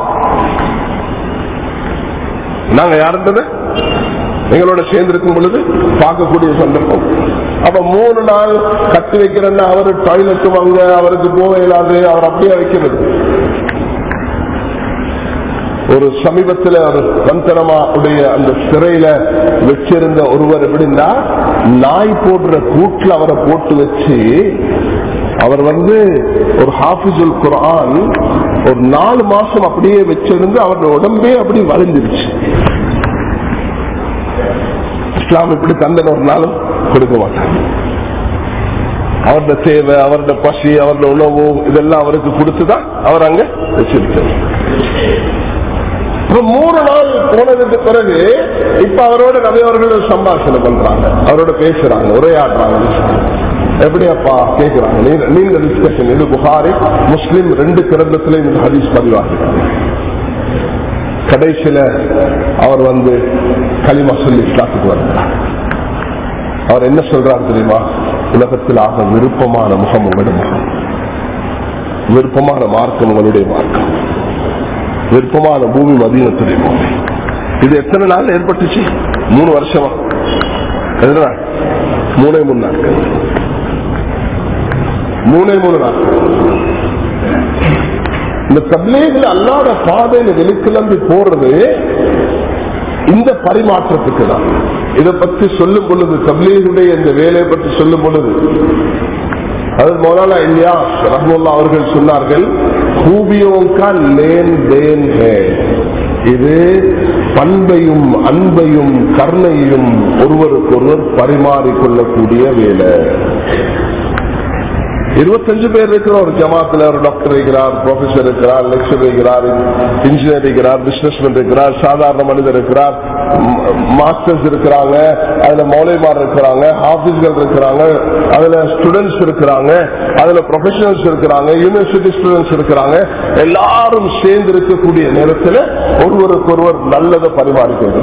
Speaker 1: நாங்க யாருன்றது எங்களோட சேர்ந்திருக்கும் பொழுது பார்க்கக்கூடிய சந்தர்ப்பம் அப்ப மூணு நாள் கட்டி வைக்கிறேன்னா அவரு டாய்லெட் வாங்க அவருக்கு போக இயலாது அவர் அப்படியே வைக்கிறது ஒரு சமீபத்தில் ஒரு வந்தனமா உடைய அந்த சிறையில வச்சிருந்த ஒருவர் எப்படின்னா நாய் போடுற கூட்டுல அவரை போட்டு வச்சு அவர் வந்து ஒரு ஹாஃபிசுல் குரான் ஒரு நாலு மாசம் அப்படியே வச்சிருந்து அவருடைய உடம்பே அப்படி வளைஞ்சிருச்சு இஸ்லாம் இப்படி தண்டனை ஒரு நாளும் கொடுக்க மாட்டாங்க அவருடைய தேவை அவருடைய பசி அவருடைய உணவு இதெல்லாம் அவருக்கு கொடுத்துதான் அவர் அங்க வச்சிருக்காரு மூணு நாள் போனதுக்கு பிறகு இப்ப அவரோட நபியவர்கள் சம்பாஷணை பண்றாங்க அவரோட பேசுறாங்க உரையாடுறாங்க எப்படி அப்பா கேட்கிறாங்க நீண்ட டிஸ்கஷன் இது புகாரி முஸ்லிம் ரெண்டு கிரந்தத்திலே இந்த ஹதீஸ் பதிவாகிறாங்க கடைசியில அவர் வந்து களிமா சொல்லி இஸ்லாத்துக்கு வருகிறார் அவர் என்ன சொல்றார் தெரியுமா உலகத்தில் ஆக விருப்பமான முகம் உங்களுடைய முகம் விருப்பமான மார்க்கம் உங்களுடைய மார்க்கம் விருப்பமான பூமி மதீனத்துடைய பூமி இது எத்தனை நாள் ஏற்பட்டுச்சு மூணு வருஷமா எத்தனை நாள் மூணே மூணு நாட்கள் மூணே மூணு நாட்கள் இந்த தப்லீகில் அல்லாத பாதையில வெளிக்கிளம்பி போறது இந்த பரிமாற்றத்துக்கு தான் இதை பற்றி சொல்லும் பொழுது தப்லீகுடைய இந்த வேலையை பற்றி சொல்லும் பொழுது அது மௌலானா இல்லையா ரஹமுல்லா அவர்கள் சொன்னார்கள் கூபியோங்கா லேன் தேன் ஹே இது பண்பையும் அன்பையும் கருணையும் ஒருவருக்கொருவர் பரிமாறிக்கொள்ளக்கூடிய வேலை இருபத்தஞ்சு பேர் இருக்கிற ஒரு ஜமாத்துல ஒரு டாக்டர் இருக்கிறார் ப்ரொஃபசர் இருக்கிறார் லெக்சர் இருக்கிறார் இன்ஜினியர் இருக்கிறார் பிசினஸ்மேன் இருக்கிறார் சாதாரண மனிதர் இருக்கிறார் மாஸ்டர்ஸ் இருக்கிறாங்க அதுல மௌலைமார் இருக்கிறாங்க ஆபீஸ்கள் இருக்கிறாங்க அதுல ஸ்டூடெண்ட்ஸ் இருக்கிறாங்க அதுல ப்ரொஃபஷனல்ஸ் இருக்கிறாங்க யூனிவர்சிட்டி ஸ்டூடெண்ட்ஸ் இருக்கிறாங்க எல்லாரும் சேர்ந்து இருக்கக்கூடிய நேரத்தில் ஒருவருக்கு ஒருவர் நல்லதை பரிமாறிக்கிறது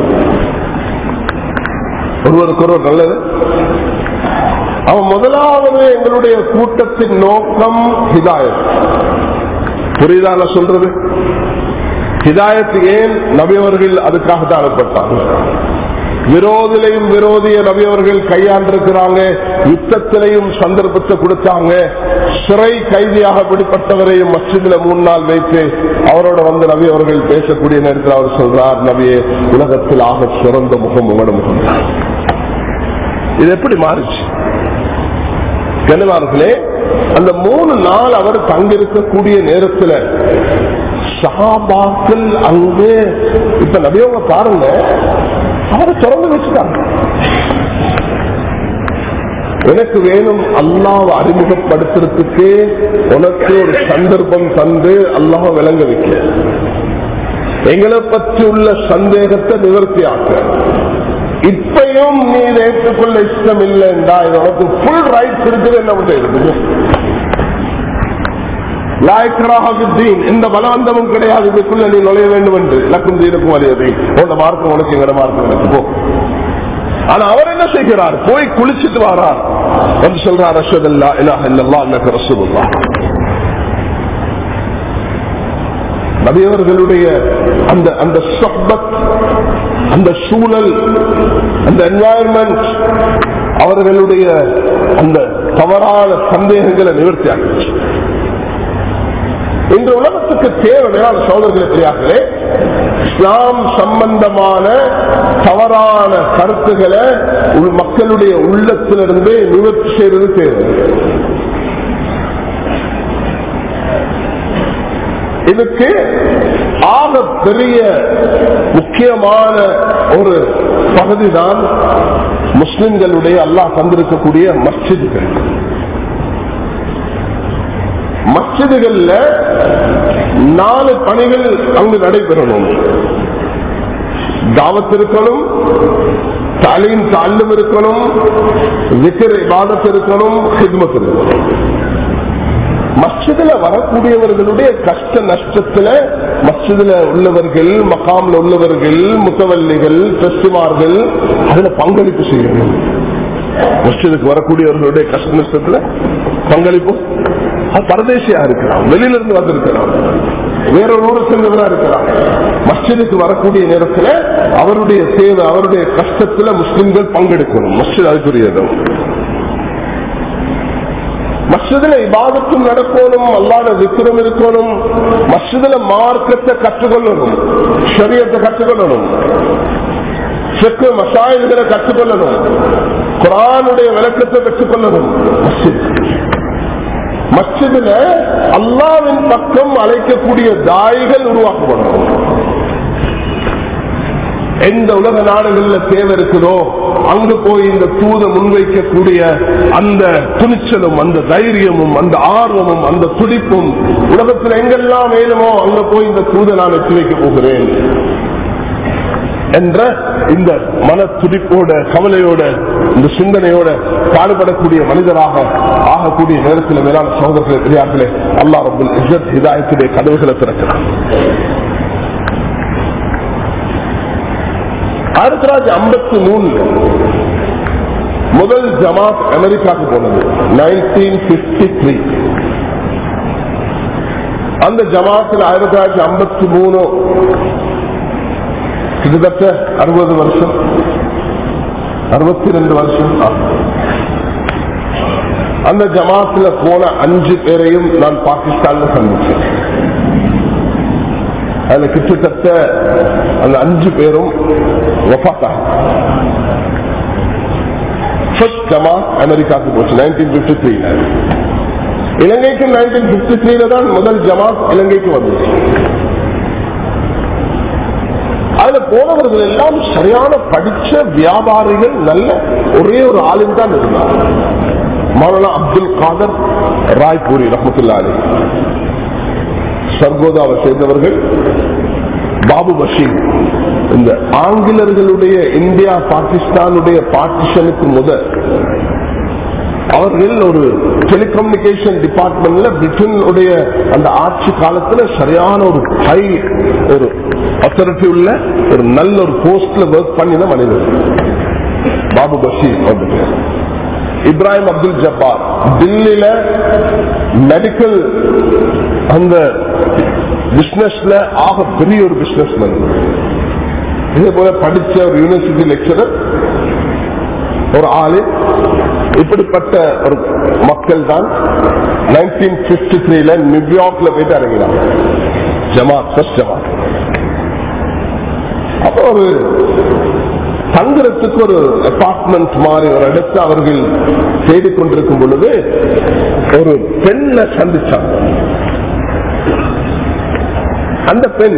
Speaker 1: ஒருவருக்கு ஒருவர் நல்லது அவன் முதலாவது எங்களுடைய கூட்டத்தின் நோக்கம் ஹிதாயத் புரியுதா நான் சொல்றது ஹிதாயத் ஏன் நபியவர்கள் அதுக்காக தான் அனுப்பட்டாங்க விரோதிலையும் விரோதிய நபியவர்கள் கையாண்டிருக்கிறாங்க யுத்தத்திலையும் சந்தர்ப்பத்தை கொடுத்தாங்க சிறை கைதியாக பிடிப்பட்டவரையும் மசிதில மூணு நாள் வைத்து அவரோட வந்து நபி அவர்கள் பேசக்கூடிய நேரத்தில் அவர் சொல்றார் நபியே உலகத்தில் ஆக சிறந்த முகம் உங்களோட முகம் இது எப்படி மாறிச்சு கனவார்களே அந்த மூணு நாள் அவர் தங்கிருக்கக்கூடிய நேரத்தில் சகாபாக்கள் அங்கே இப்ப நபியவங்க பாருங்க அவரை திறந்து வச்சுட்டாங்க எனக்கு வேணும் அல்லாவை அறிமுகப்படுத்துறதுக்கு உனக்கு ஒரு சந்தர்ப்பம் தந்து அல்லாஹ் விளங்க வைக்க எங்களை பற்றி உள்ள சந்தேகத்தை நிவர்த்தி ஆக்க இப்பையும் நீ இதை ஏற்றுக்கொள்ள இஷ்டம் இல்லை என்றா இது உனக்கு ஃபுல் ரைட்ஸ் இருக்குது என்ன மட்டும் இருக்குது எந்த பலவந்தமும் கிடையாது இதுக்குள்ள நீ நுழைய வேண்டும் என்று இலக்கும் தீனுக்கும் அறியதை உன்னோட மார்க்கம் உனக்கு எங்கட மார்க்கம் எனக்கு போ ஆனா அவர் என்ன செய்கிறார் போய் குளிச்சுட்டு வாரார் வந்து சொல்றார் ரசூதல்லா இலாஹ இல்லல்லா அன்னக ரசூலுல்லா நபியவர்களுடைய அந்த அந்த சொப்பத் அந்த சூழல் அந்த என்வாயன்மெண்ட் அவர்களுடைய அந்த தவறான சந்தேகங்களை நிவர்த்தி ஆகிடுச்சு இந்த உலகத்துக்கு தேவையான சோதர்களை தெரியாதே இஸ்லாம் சம்பந்தமான தவறான கருத்துக்களை மக்களுடைய உள்ளத்திலிருந்து நிவர்த்தி செய்வது தேவை இதுக்கு ஆக பெரிய முக்கியமான ஒரு பகுதிதான் முஸ்லிம்களுடைய அல்லாஹ் தந்திருக்கக்கூடிய மஸ்ஜிதுகள் மஸ்ஜிதுகள்ல நாலு பணிகள் அங்கு நடைபெறணும் தாவத் இருக்கணும் தாலீம் தாழ்லும் இருக்கணும் விக்கிர இபாதத் இருக்கணும் ஹித்மத் இருக்கணும் மஸ்ஜிதுல வரக்கூடியவர்களுடைய கஷ்ட நஷ்டத்துல மஸ்ஜிதுல உள்ளவர்கள் மகாம்ல உள்ளவர்கள் முத்தவல்லிகள் பெஸ்டிமார்கள் அதுல பங்களிப்பு செய்யணும் மஸ்ஜிதுக்கு வரக்கூடியவர்களுடைய கஷ்ட நஷ்டத்துல பங்களிப்பு அது பரதேசியா இருக்கிறான் வெளியில இருந்து வந்திருக்கிறான் வேறொரு ஊரை சேர்ந்தவரா இருக்கிறான் மஸ்ஜிதுக்கு வரக்கூடிய நேரத்துல அவருடைய தேவை அவருடைய கஷ்டத்துல முஸ்லிம்கள் பங்கெடுக்கணும் மஸ்ஜித் அதுக்குரியதும் மஸ்ஜிதுல இபாதத்தும் நடக்கணும் அல்லாத விக்கிரம் இருக்கணும் மஸ்ஜிதுல மார்க்கத்தை கற்றுக்கொள்ளணும் ஷரியத்தை கற்றுக்கொள்ளணும் செக்கு மசாயல்களை கற்றுக்கொள்ளணும் குரானுடைய விளக்கத்தை பெற்றுக்கொள்ளணும் மஸ்ஜித் மஸ்ஜிதுல அல்லாவின் பக்கம் அழைக்கக்கூடிய தாய்கள் உருவாக்கப்படணும் எந்த உலக நாடுகள்ல தேவை இருக்குதோ அங்கு போய் இந்த தூத முன்வைக்கக்கூடிய அந்த துணிச்சலும் அந்த தைரியமும் அந்த ஆர்வமும் அந்த துடிப்பும் உலகத்தில் எங்கெல்லாம் வேணுமோ அங்க போய் இந்த தூத நான் எத்தி வைக்க போகிறேன் என்ற இந்த மன துடிப்போட கவலையோட இந்த சிந்தனையோட பாடுபடக்கூடிய மனிதராக ஆகக்கூடிய நேரத்தில் மேலான சகோதரர்களே பெரியார்களே அல்லா ரபுல் இஜத் ஹிதாயத்துடைய கதவுகளை திறக்கிறார் ஆயிரத்தி தொள்ளாயிரத்தி ஐம்பத்தி மூணுல முதல் ஜமாத் அமெரிக்காவுக்கு போனது நைன்டீன் பிப்டி த்ரீ அந்த ஜமாத்தில் ஆயிரத்தி தொள்ளாயிரத்தி ஐம்பத்தி மூணு கிட்டத்தட்ட அறுபது வருஷம் அறுபத்தி ரெண்டு வருஷம் அந்த ஜமாத்துல போன அஞ்சு பேரையும் நான் பாகிஸ்தான்ல சந்திச்சேன் அதுல கிட்டத்தட்ட அந்த அஞ்சு பேரும் ஜமாத் அமெரிக்காவுக்கு போச்சு நைன்டீன் பிப்டி த்ரீல இலங்கைக்கு நைன்டீன் பிப்டி த்ரீல தான் முதல் ஜமாத் இலங்கைக்கு வந்துச்சு அதுல போனவர்கள் எல்லாம் சரியான படிச்ச வியாபாரிகள் நல்ல ஒரே ஒரு ஆளும் தான் இருந்தார் மௌலானா அப்துல் காதர் ராய்பூரி ரஹமத்துல்லா அலி சர்கோதாவை சேர்ந்தவர்கள் பாபு பஷீர் இந்த ஆங்கிலர்களுடைய இந்தியா பாகிஸ்தானுடைய பார்ட்டிஷனுக்கு முதல் அவர்கள் ஒரு டெலிகம்யூனிகேஷன் டிபார்ட்மெண்ட்ல பிரிட்டனுடைய அந்த ஆட்சி காலத்துல சரியான ஒரு ஹை ஒரு அத்தாரிட்டி உள்ள ஒரு நல்ல ஒரு போஸ்ட்ல ஒர்க் பண்ணின மனிதர் பாபு பஷீர் வந்துட்டு இப்ராஹிம் அப்துல் ஜப்பார் டில்லியில மெடிக்கல் அந்த பிசினஸ்ல ஆக பெரிய ஒரு பிசினஸ் இதே போல படிச்ச ஒரு யூனிவர்சிட்டி லெக்சரர் ஒரு ஆளு இப்படிப்பட்ட ஒரு மக்கள் தான் நைன்டீன் பிப்டி த்ரீல நியூயார்க்ல போயிட்டு இறங்கினாங்க ஜமாத் ஃபர்ஸ்ட் ஜமாத் அப்ப ஒரு தங்குறதுக்கு ஒரு அபார்ட்மெண்ட் மாதிரி ஒரு இடத்தை அவர்கள் தேடிக்கொண்டிருக்கும் பொழுது ஒரு பெண்ணை சந்திச்சாங்க அந்த பெண்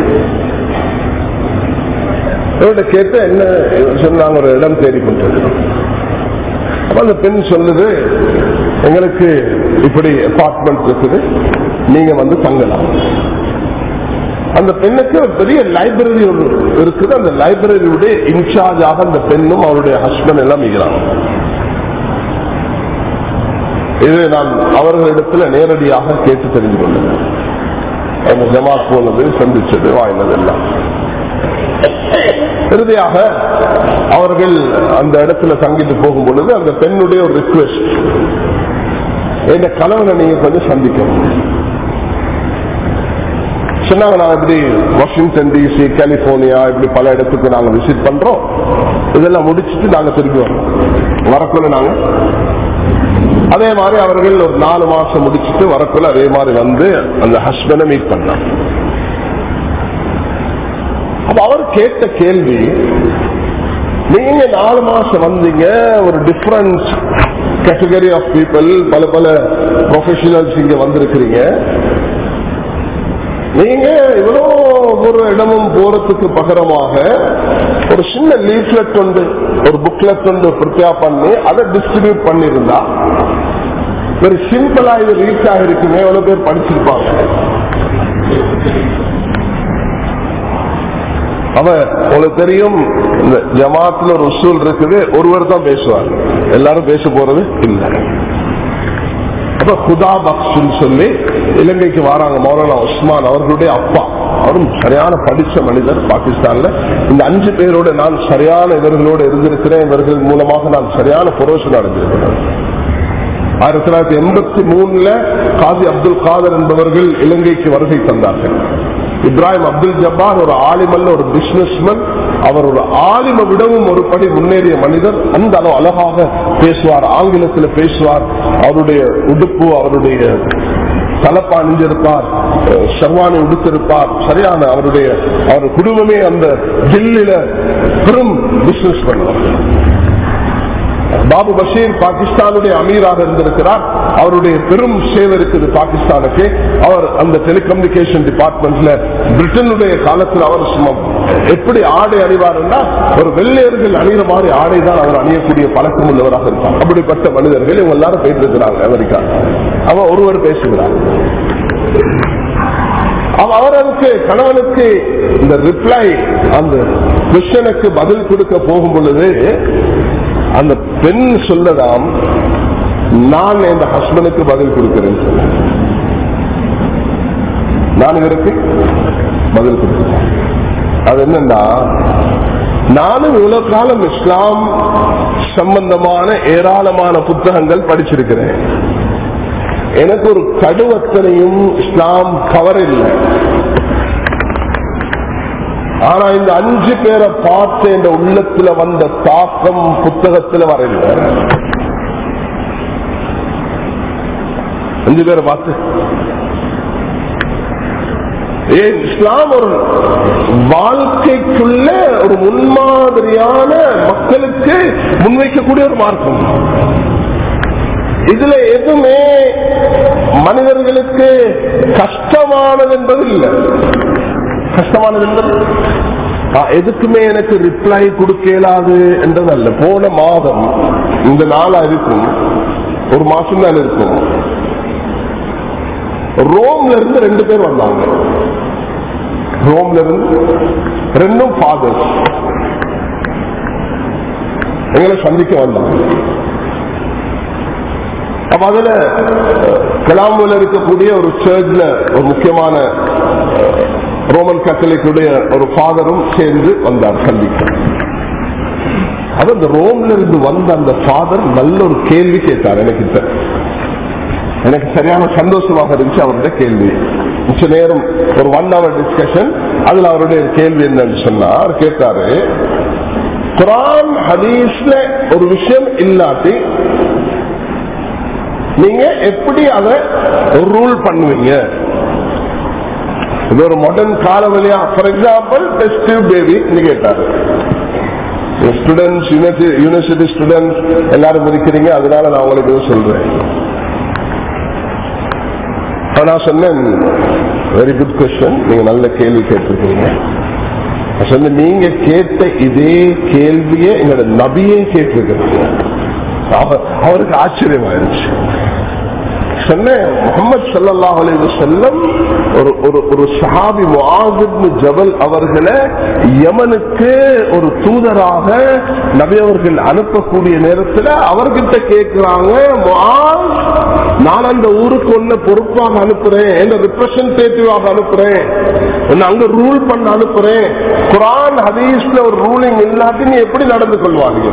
Speaker 1: இவர்கிட்ட கேட்டு என்ன சொன்னாங்க ஒரு இடம் தேடிக்கொண்டிருக்கிறோம் அப்ப அந்த பெண் சொல்லுது எங்களுக்கு இப்படி அபார்ட்மெண்ட் இருக்குது நீங்க வந்து தங்கலாம் அந்த பெண்ணுக்கு ஒரு பெரிய லைப்ரரி ஒரு இருக்குது அந்த லைப்ரரியுடைய இன்சார்ஜாக அந்த பெண்ணும் அவருடைய ஹஸ்பண்ட் எல்லாம் இருக்கிறாங்க இது நான் அவர்களிடத்துல நேரடியாக கேட்டு தெரிந்து கொண்டேன் அந்த ஜமாத் போனது சந்திச்சது வாங்கினது எல்லாம் இறுதியாக அவர்கள் அந்த இடத்துல தங்கிட்டு போகும் பொழுது அந்த பெண்ணுடைய ஒரு ரிக்வெஸ்ட் என் கணவனை நீங்க கொஞ்சம் சந்திக்கணும் சொன்னாங்க நான் இப்படி வாஷிங்டன் டிசி கலிபோர்னியா இப்படி பல இடத்துக்கு நாங்க விசிட் பண்றோம் இதெல்லாம் முடிச்சுட்டு நாங்க திரும்பி வரோம் வரக்குள்ள நாங்க அதே மாதிரி அவர்கள் ஒரு நாலு மாசம் முடிச்சுட்டு வரக்குள்ள அதே மாதிரி வந்து அந்த ஹஸ்பண்டை மீட் பண்ணாங்க அப்ப அவர் கேட்ட கேள்வி நீங்க நாலு மாசம் வந்தீங்க ஒரு டிஃபரண்ட் கேட்டகரி ஆஃப் பீப்புள் பல பல ப்ரொஃபஷனல்ஸ் இங்க வந்திருக்கிறீங்க நீங்க இவ்வளோ ஒரு இடமும் போறதுக்கு பகரமாக ஒரு சின்ன லீஃப்லெட் ஒன்று ஒரு புக்லெட் ஒன்று ப்ரிப்பேர் பண்ணி அதை டிஸ்ட்ரிபியூட் பண்ணியிருந்தா வெரி சிம்பிளா இது ரீச் ஆகிருக்குமே எவ்வளவு பேர் படிச்சிருப்பாங்க அவ உங்களுக்கு தெரியும் இந்த ஜமாத்துல ஒரு உசூல் இருக்குது ஒருவர் தான் பேசுவார் எல்லாரும் பேச போறது இல்லை அப்ப குதா பக்ஷுன்னு சொல்லி இலங்கைக்கு வராங்க மௌலானா உஸ்மான் அவர்களுடைய அப்பா அவரும் சரியான படிச்ச மனிதர் பாகிஸ்தான்ல இந்த அஞ்சு பேரோட நான் சரியான இவர்களோடு இருந்திருக்கிறேன் இவர்கள் மூலமாக நான் சரியான புரோஷன் அடைஞ்சிருக்கிறேன் ஆயிரத்தி தொள்ளாயிரத்தி எண்பத்தி மூணுல காதி அப்துல் காதர் என்பவர்கள் இலங்கைக்கு வருகை தந்தார்கள் இப்ராஹிம் அப்துல் ஜப்பார் ஒரு ஆலிமல்ல ஒரு பிசினஸ்மேன் அவர் ஒரு ஆலிம விடவும் ஒரு படி முன்னேறிய மனிதர் அந்த அளவு அழகாக பேசுவார் ஆங்கிலத்தில் பேசுவார் அவருடைய உடுப்பு அவருடைய தலப்பா அணிஞ்சிருப்பார் ஷர்வானி உடுத்திருப்பார் சரியான அவருடைய அவர் குடும்பமே அந்த தில்லில பெரும் பிசினஸ் பண்ணுவார் பாபு பஷீர் பாகிஸ்தானுடைய அமீராக இருந்திருக்கிறார் அவருடைய பெரும் சேவை இருக்குது பாகிஸ்தானுக்கு அவர் அந்த டெலிகம்யூனிகேஷன் டிபார்ட்மெண்ட்ல பிரிட்டனுடைய காலத்தில் அவர் சும்மா எப்படி ஆடை அணிவார் ஒரு வெள்ளையர்கள் அணிகிற மாதிரி ஆடை தான் அவர் அணியக்கூடிய பழக்கம் உள்ளவராக இருப்பார் அப்படிப்பட்ட மனிதர்கள் இவங்க எல்லாரும் போயிட்டு இருக்கிறாங்க அமெரிக்கா அவன் ஒருவர் பேசுகிறார் அவருக்கு கணவனுக்கு இந்த ரிப்ளை அந்த கொஸ்டனுக்கு பதில் கொடுக்க போகும் பொழுது அந்த பெண் சொல்லதாம் நான் என் ஹஸ்பண்டுக்கு பதில் கொடுக்கிறேன் நான் இவருக்கு பதில் கொடுக்கிறேன் அது என்னன்னா நானும் இவ்வளவு காலம் இஸ்லாம் சம்பந்தமான ஏராளமான புத்தகங்கள் படிச்சிருக்கிறேன் எனக்கு ஒரு கடுவத்தனையும் இஸ்லாம் கவர் இல்லை ஆனா இந்த அஞ்சு பேரை பார்த்து என்ற உள்ளத்துல வந்த தாக்கம் புத்தகத்துல வரல அஞ்சு பேரை பார்த்து ஏன் இஸ்லாம் ஒரு வாழ்க்கைக்குள்ள ஒரு முன்மாதிரியான மக்களுக்கு முன்வைக்கக்கூடிய ஒரு மார்க்கம் இதுல எதுவுமே மனிதர்களுக்கு கஷ்டமானது என்பது இல்லை கஷ்டமானது என்பது எதுக்குமே எனக்கு ரிப்ளை கொடுக்க இயலாது என்றது அல்ல போன மாதம் இந்த நாளா இருக்கும் ஒரு மாசம் தான் இருக்கும் ரோம்ல இருந்து ரெண்டு பேர் வந்தாங்க ரோம்ல இருந்து ரெண்டும் ஃபாதர்ஸ் எங்களை சந்திக்க வந்தாங்க அப்ப அதுல கலாமுல இருக்கக்கூடிய ஒரு சர்ச்ல ஒரு முக்கியமான ரோமன் கத்தலிக்குடைய ஒரு ஃபாதரும் சேர்ந்து வந்தார் சந்திக்க அது அந்த ரோம்ல இருந்து வந்த அந்த ஃபாதர் நல்ல ஒரு கேள்வி கேட்டார் எனக்கு எனக்கு சரியான சந்தோஷமாக இருந்துச்சு அவருடைய கேள்வி மிச்ச நேரம் ஒரு ஒன் ஹவர் டிஸ்கஷன் அதுல அவருடைய கேள்வி என்னன்னு சொன்னார் கேட்டாரு குரான் ஹதீஸ்ல ஒரு விஷயம் இல்லாட்டி நீங்க எப்படி அதை ரூல் பண்ணுவீங்க இது ஒரு மாடர்ன் கால வழியா ஃபார் எக்ஸாம்பிள் டெஸ்ட் பேபி கேட்டாரு ஸ்டூடெண்ட்ஸ் யூனிவர்சிட்டி ஸ்டூடெண்ட்ஸ் எல்லாரும் இருக்கிறீங்க அதனால நான் உங்களுக்கு சொல்றேன் நான் சொன்னேன் வெரி குட் கொஸ்டின் நீங்க நல்ல கேள்வி கேட்டிருக்கீங்க சொன்ன நீங்க கேட்ட இதே கேள்வியே எங்களோட நபியே கேட்டிருக்கிறீங்க அவருக்கு ஆச்சரியமாயிருச்சு சொன்னேன் முகமது சல்லாஹ் அலைவு செல்லம் ஒரு ஒரு ஒரு சஹாபி முஆசிப்னு ஜபல் அவர்களை யமனுக்கு ஒரு தூதராக நபி அவர்கள் அனுப்பக்கூடிய நேரத்தில் அவர்கிட்ட கேட்கிறாங்க முஆஸ் நான் அந்த ஊருக்கு ஒன்னு பொறுப்பாக அனுப்புறேன் என்ன ரிப்ரசன்டேட்டிவாக அனுப்புறேன் உன்னை அங்க ரூல் பண்ண அனுப்புறேன் குரான் ஹதீஸ்ல ஒரு ரூலிங் இல்லாட்டி நீ எப்படி நடந்து கொள்வாங்க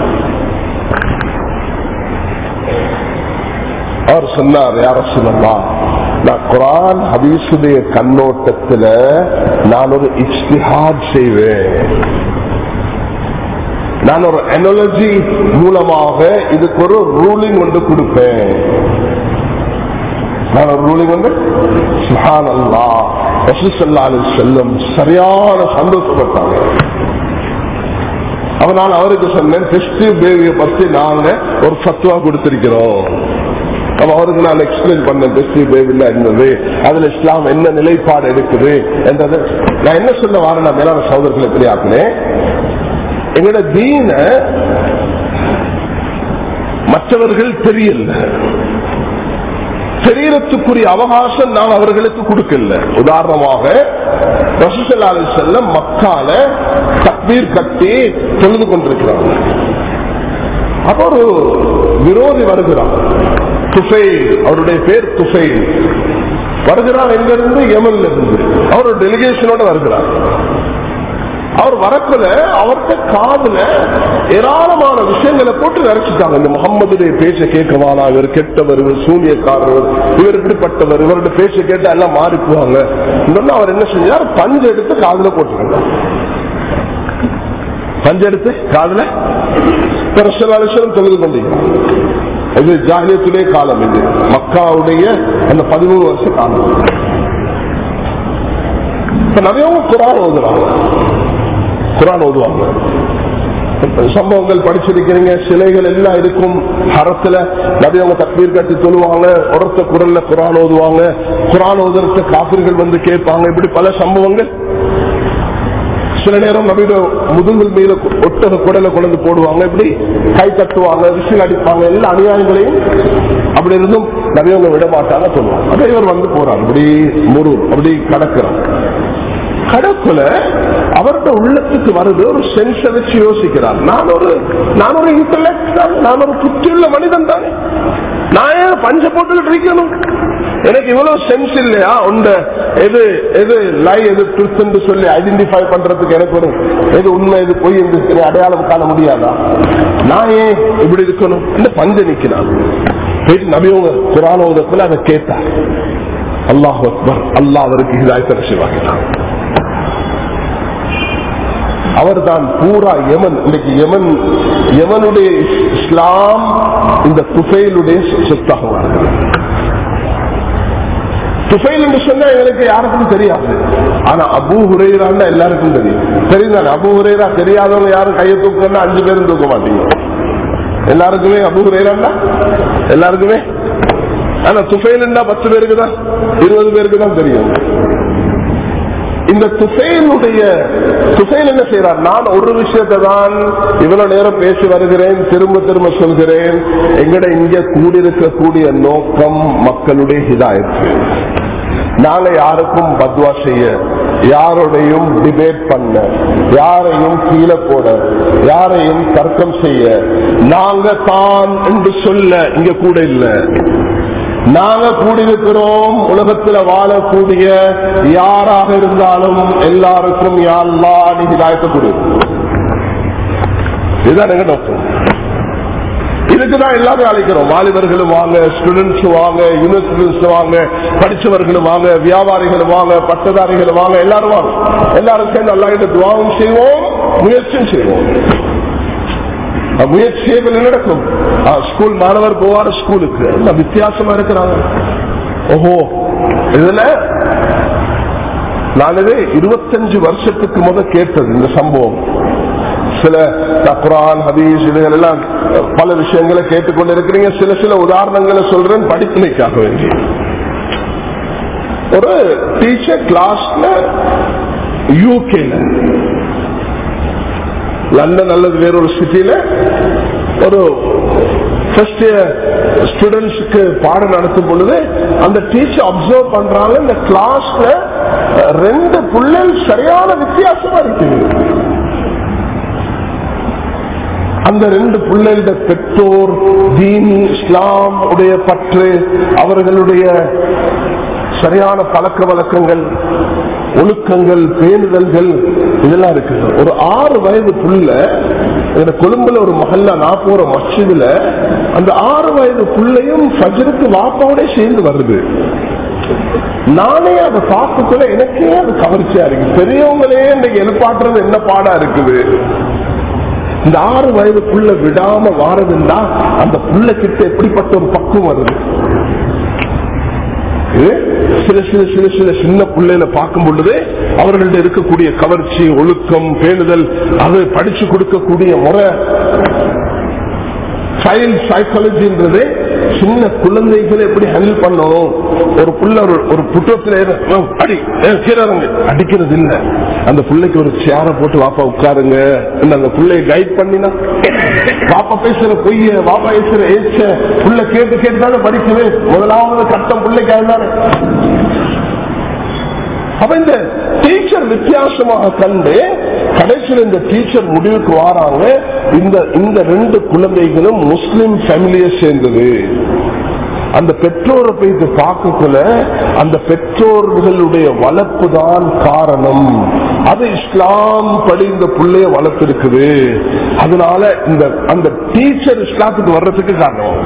Speaker 1: அவர் சொன்னார் யார சொல்லலாம் நான் குரான் ஹதீசுடைய கண்ணோட்டத்துல நான் ஒரு இஷ்டிஹாத் செய்வேன் நான் ஒரு அனாலஜி மூலமாக இதுக்கு ஒரு ரூலிங் ஒன்று கொடுப்பேன் நான் ஒரு ரூலிங் வந்து சுஹான் அல்லா ரசூசல்லாலு செல்லும் சரியான சந்தோஷப்பட்டாங்க அவனால் அவருக்கு சொன்னேன் டெஸ்ட் பேபியை பத்தி நாங்க ஒரு ஃபத்துவா கொடுத்திருக்கிறோம் அப்ப அவருக்கு நான் எக்ஸ்பிளைன் பண்ண பெஸ்ட் பைபிள்ல இருந்தது அதுல இஸ்லாம் என்ன நிலைப்பாடு எடுக்குது என்றது நான் என்ன சொல்ல வரேன் நான் மேலான சகோதரர்களை தெரியாக்குனேன் எங்களோட தீன மற்றவர்கள் தெரியல தெரியறதுக்குரிய அவகாசம் நான் அவர்களுக்கு கொடுக்கல உதாரணமாக ரசூசல்லா செல்ல மக்கால தக்பீர் கட்டி தொழுது கொண்டிருக்கிறாங்க அப்ப ஒரு விரோதி வருகிறான் துஃபை அவருடைய பேர் துஃபை வருகிறார் எங்கிருந்து யமன்ல இருந்து அவர் ஒரு டெலிகேஷனோட வருகிறார் அவர் வரக்குல அவர்கிட்ட காதுல ஏராளமான விஷயங்களை போட்டு நிறைச்சிட்டாங்க இந்த முகம்மதுடைய பேச்ச கேட்கவானா இவர் கெட்டவர் இவர் சூனியக்காரர் இவர் இப்படிப்பட்டவர் இவருடைய பேச்ச கேட்டா எல்லாம் மாறி போவாங்க இன்னொன்னு அவர் என்ன செஞ்சார் பஞ்சு எடுத்து காதுல போட்டுருங்க பஞ்சு எடுத்து காதுல பிரசலாலிசனம் தொழுது கொண்டீங்க இது ஜாகியத்துடைய காலம் இது மக்காவுடைய அந்த பதிமூணு வருஷ காலம் இப்ப நிறையவங்க குரான் ஓதுறாங்க குரான் ஓதுவாங்க சம்பவங்கள் படிச்சிருக்கிறீங்க சிலைகள் எல்லாம் இருக்கும் ஹரத்துல நபியவங்க தக்பீர் கட்டி சொல்லுவாங்க உரத்த குரல்ல குரான் ஓதுவாங்க குரான் ஓதுறத காப்பிர்கள் வந்து கேட்பாங்க இப்படி பல சம்பவங்கள் சில நேரம் நபியோட முதுகுல் மீது ஒட்டக குடலை கொண்டு போடுவாங்க இப்படி கை தட்டுவாங்க விசில் அடிப்பாங்க எல்லா அநியாயங்களையும் அப்படி இருந்தும் நபியவங்க விட மாட்டாங்க சொல்லுவாங்க அதே இவர் வந்து போறார் அப்படி முரு அப்படி கடக்கிறார் கடக்குல அவருடைய உள்ளத்துக்கு வருது ஒரு சென்ஸ வச்சு யோசிக்கிறார் நான் ஒரு நான் ஒரு இன்டலெக்ட் தான் நான் ஒரு புத்தியுள்ள மனிதன் தானே நான் ஏன் பஞ்ச போட்டுக்கிட்டு இருக்கணும் எனக்கு இவ்வளவு சென்ஸ் இல்லையா உண்ட எது எது லை எது ட்ருத் சொல்லி ஐடென்டிஃபை பண்றதுக்கு எனக்கு ஒரு எது உண்மை எது பொய் என்று அடையாளம் காண முடியாதா நான் ஏன் இப்படி இருக்கணும் இந்த பஞ்ச நிக்கிறான் நபியவங்க குரானோதத்துல அதை கேட்டார் அல்லாஹ் அக்பர் அல்லாஹ் அவருக்கு ஹிதாயத்தை ரசிவாக்கினான் அவர் தான் பூரா யமன் இன்னைக்கு யமன் யமனுடைய இஸ்லாம் இந்த துஃபைலுடைய சொத்தாக வருகிறது துஃபைல் என்று சொன்னா எங்களுக்கு யாருக்கும் தெரியாது ஆனா அபு ஹுரேரான்னு எல்லாருக்கும் தெரியும் தெரியுதானே அபு ஹுரேரா தெரியாதவங்க யாரும் கையை தூக்கணும்னா அஞ்சு பேரும் தூக்க மாட்டீங்க எல்லாருக்குமே அபு ஹுரேரான்னா எல்லாருக்குமே ஆனா துஃபைல் பத்து பேருக்கு தான் இருபது பேருக்கு தான் தெரியும் இந்த துசைலுடைய துசைல் என்ன செய்யறார் நான் ஒரு விஷயத்தை தான் இவ்வளவு நேரம் பேசி வருகிறேன் திரும்ப திரும்ப சொல்கிறேன் எங்கட இங்க கூடியிருக்கக்கூடிய நோக்கம் மக்களுடைய ஹிதாயத்து நாங்க யாருக்கும் பத்வா செய்ய யாரோடையும் டிபேட் பண்ண யாரையும் கீழே போட யாரையும் தர்க்கம் செய்ய நாங்க தான் என்று சொல்ல இங்க கூட இல்லை நாங்க கூடியிருக்கிறோம் உலகத்தில் வாழக்கூடிய யாராக இருந்தாலும் எல்லாருக்கும் யாழ்லா நீ ஹிதாயத்தை கொடு இதுதான் எங்க நோக்கம் இதுக்குதான் எல்லாரும் அழைக்கிறோம் வாலிபர்களும் வாங்க ஸ்டூடெண்ட்ஸ் வாங்க யூனிவர்சிட்டிஸ் வாங்க படிச்சவர்களும் வாங்க வியாபாரிகளும் வாங்க பட்டதாரிகளும் வாங்க எல்லாரும் வாங்க எல்லாரும் சேர்ந்து எல்லா துவாவும் செய்வோம் முயற்சியும் செய்வோம் முயற்சிகள் நடக்கும் ஸ்கூல் மாணவர் போவார் ஸ்கூலுக்கு எல்லாம் வித்தியாசமா இருக்கிறாங்க ஓஹோ இதுல நான் இது இருபத்தஞ்சு வருஷத்துக்கு முத கேட்டது இந்த சம்பவம் சில குரான் ஹதீஸ் இதுகள் எல்லாம் பல விஷயங்களை கேட்டுக்கொண்டு இருக்கிறீங்க சில சில உதாரணங்களை சொல்றேன் படிப்பினைக்காக வேண்டி ஒரு டீச்சர் கிளாஸ்ல யூகேல லண்டன் அல்லது வேறொரு சிட்டியில ஒரு ஃபர்ஸ்ட் இயர் ஸ்டூடெண்ட்ஸுக்கு பாடம் நடத்தும் பொழுது அந்த டீச்சர் அப்சர்வ் பண்றாங்க இந்த கிளாஸ்ல ரெண்டு புள்ளல் சரியான வித்தியாசமா இருக்குது அந்த ரெண்டு பிள்ளைகள பெற்றோர் தீன் இஸ்லாம் உடைய பற்று அவர்களுடைய சரியான பழக்க வழக்கங்கள் ஒழுக்கங்கள் பேணுதல்கள் இதெல்லாம் இருக்கு ஒரு ஆறு வயது புள்ள இந்த கொழும்புல ஒரு மகல்ல நான் போற மசிதுல அந்த ஆறு வயது புள்ளையும் ஃபஜருக்கு வாப்பாவோட சேர்ந்து வருது நானே அதை பார்க்கக்குள்ள எனக்கே அது கவர்ச்சியா இருக்கு பெரியவங்களே இன்னைக்கு எழுப்பாட்டுறது என்ன பாடா இருக்குது இந்த ஆறு வயது புள்ள விடாம வாரதுன்னா அந்த புள்ள கிட்ட எப்படிப்பட்ட ஒரு பக்குவம் வருது சில சில சில சில சின்ன பிள்ளைல பார்க்கும் பொழுது அவர்கள்ட்ட இருக்கக்கூடிய கவர்ச்சி ஒழுக்கம் பேணுதல் அது படிச்சு கொடுக்கக்கூடிய முறை சைல்ட் சைக்காலஜின்றது சின்ன குழந்தைகளை எப்படி ஹேண்டில் பண்ணணும் ஒரு புள்ள ஒரு ஒரு புத்தகத்துல ஏறு, "ஓ, அடி ஏ, கீழே இறங்கு." அடிக்கிறது இல்ல அந்த பிள்ளைக்கு ஒரு சேரை போட்டு வாப்பா உட்காருங்க அந்த பிள்ளைய கைட் பண்ணினா வாப்பா பேசுற பொய்ய வாப்பா பேசுற ஏச்ச புள்ள கேட்டு கேட்டு தானே படிக்குது முதலாவது கட்டம் பிள்ளைக்காக தானே அப்ப இந்த டீச்சர் வித்தியாசமாக கண்டு கடைசியில் இந்த டீச்சர் முடிவுக்கு வராங்க இந்த இந்த ரெண்டு குழந்தைகளும் முஸ்லிம் ஃபேமிலியை சேர்ந்தது அந்த பெற்றோரை போயிட்டு பார்க்கக்குள்ள அந்த பெற்றோர்களுடைய வளர்ப்பு தான் காரணம் அது இஸ்லாம் படி இந்த பிள்ளைய வளர்த்திருக்குது அதனால இந்த அந்த டீச்சர் இஸ்லாத்துக்கு வர்றதுக்கு காரணம்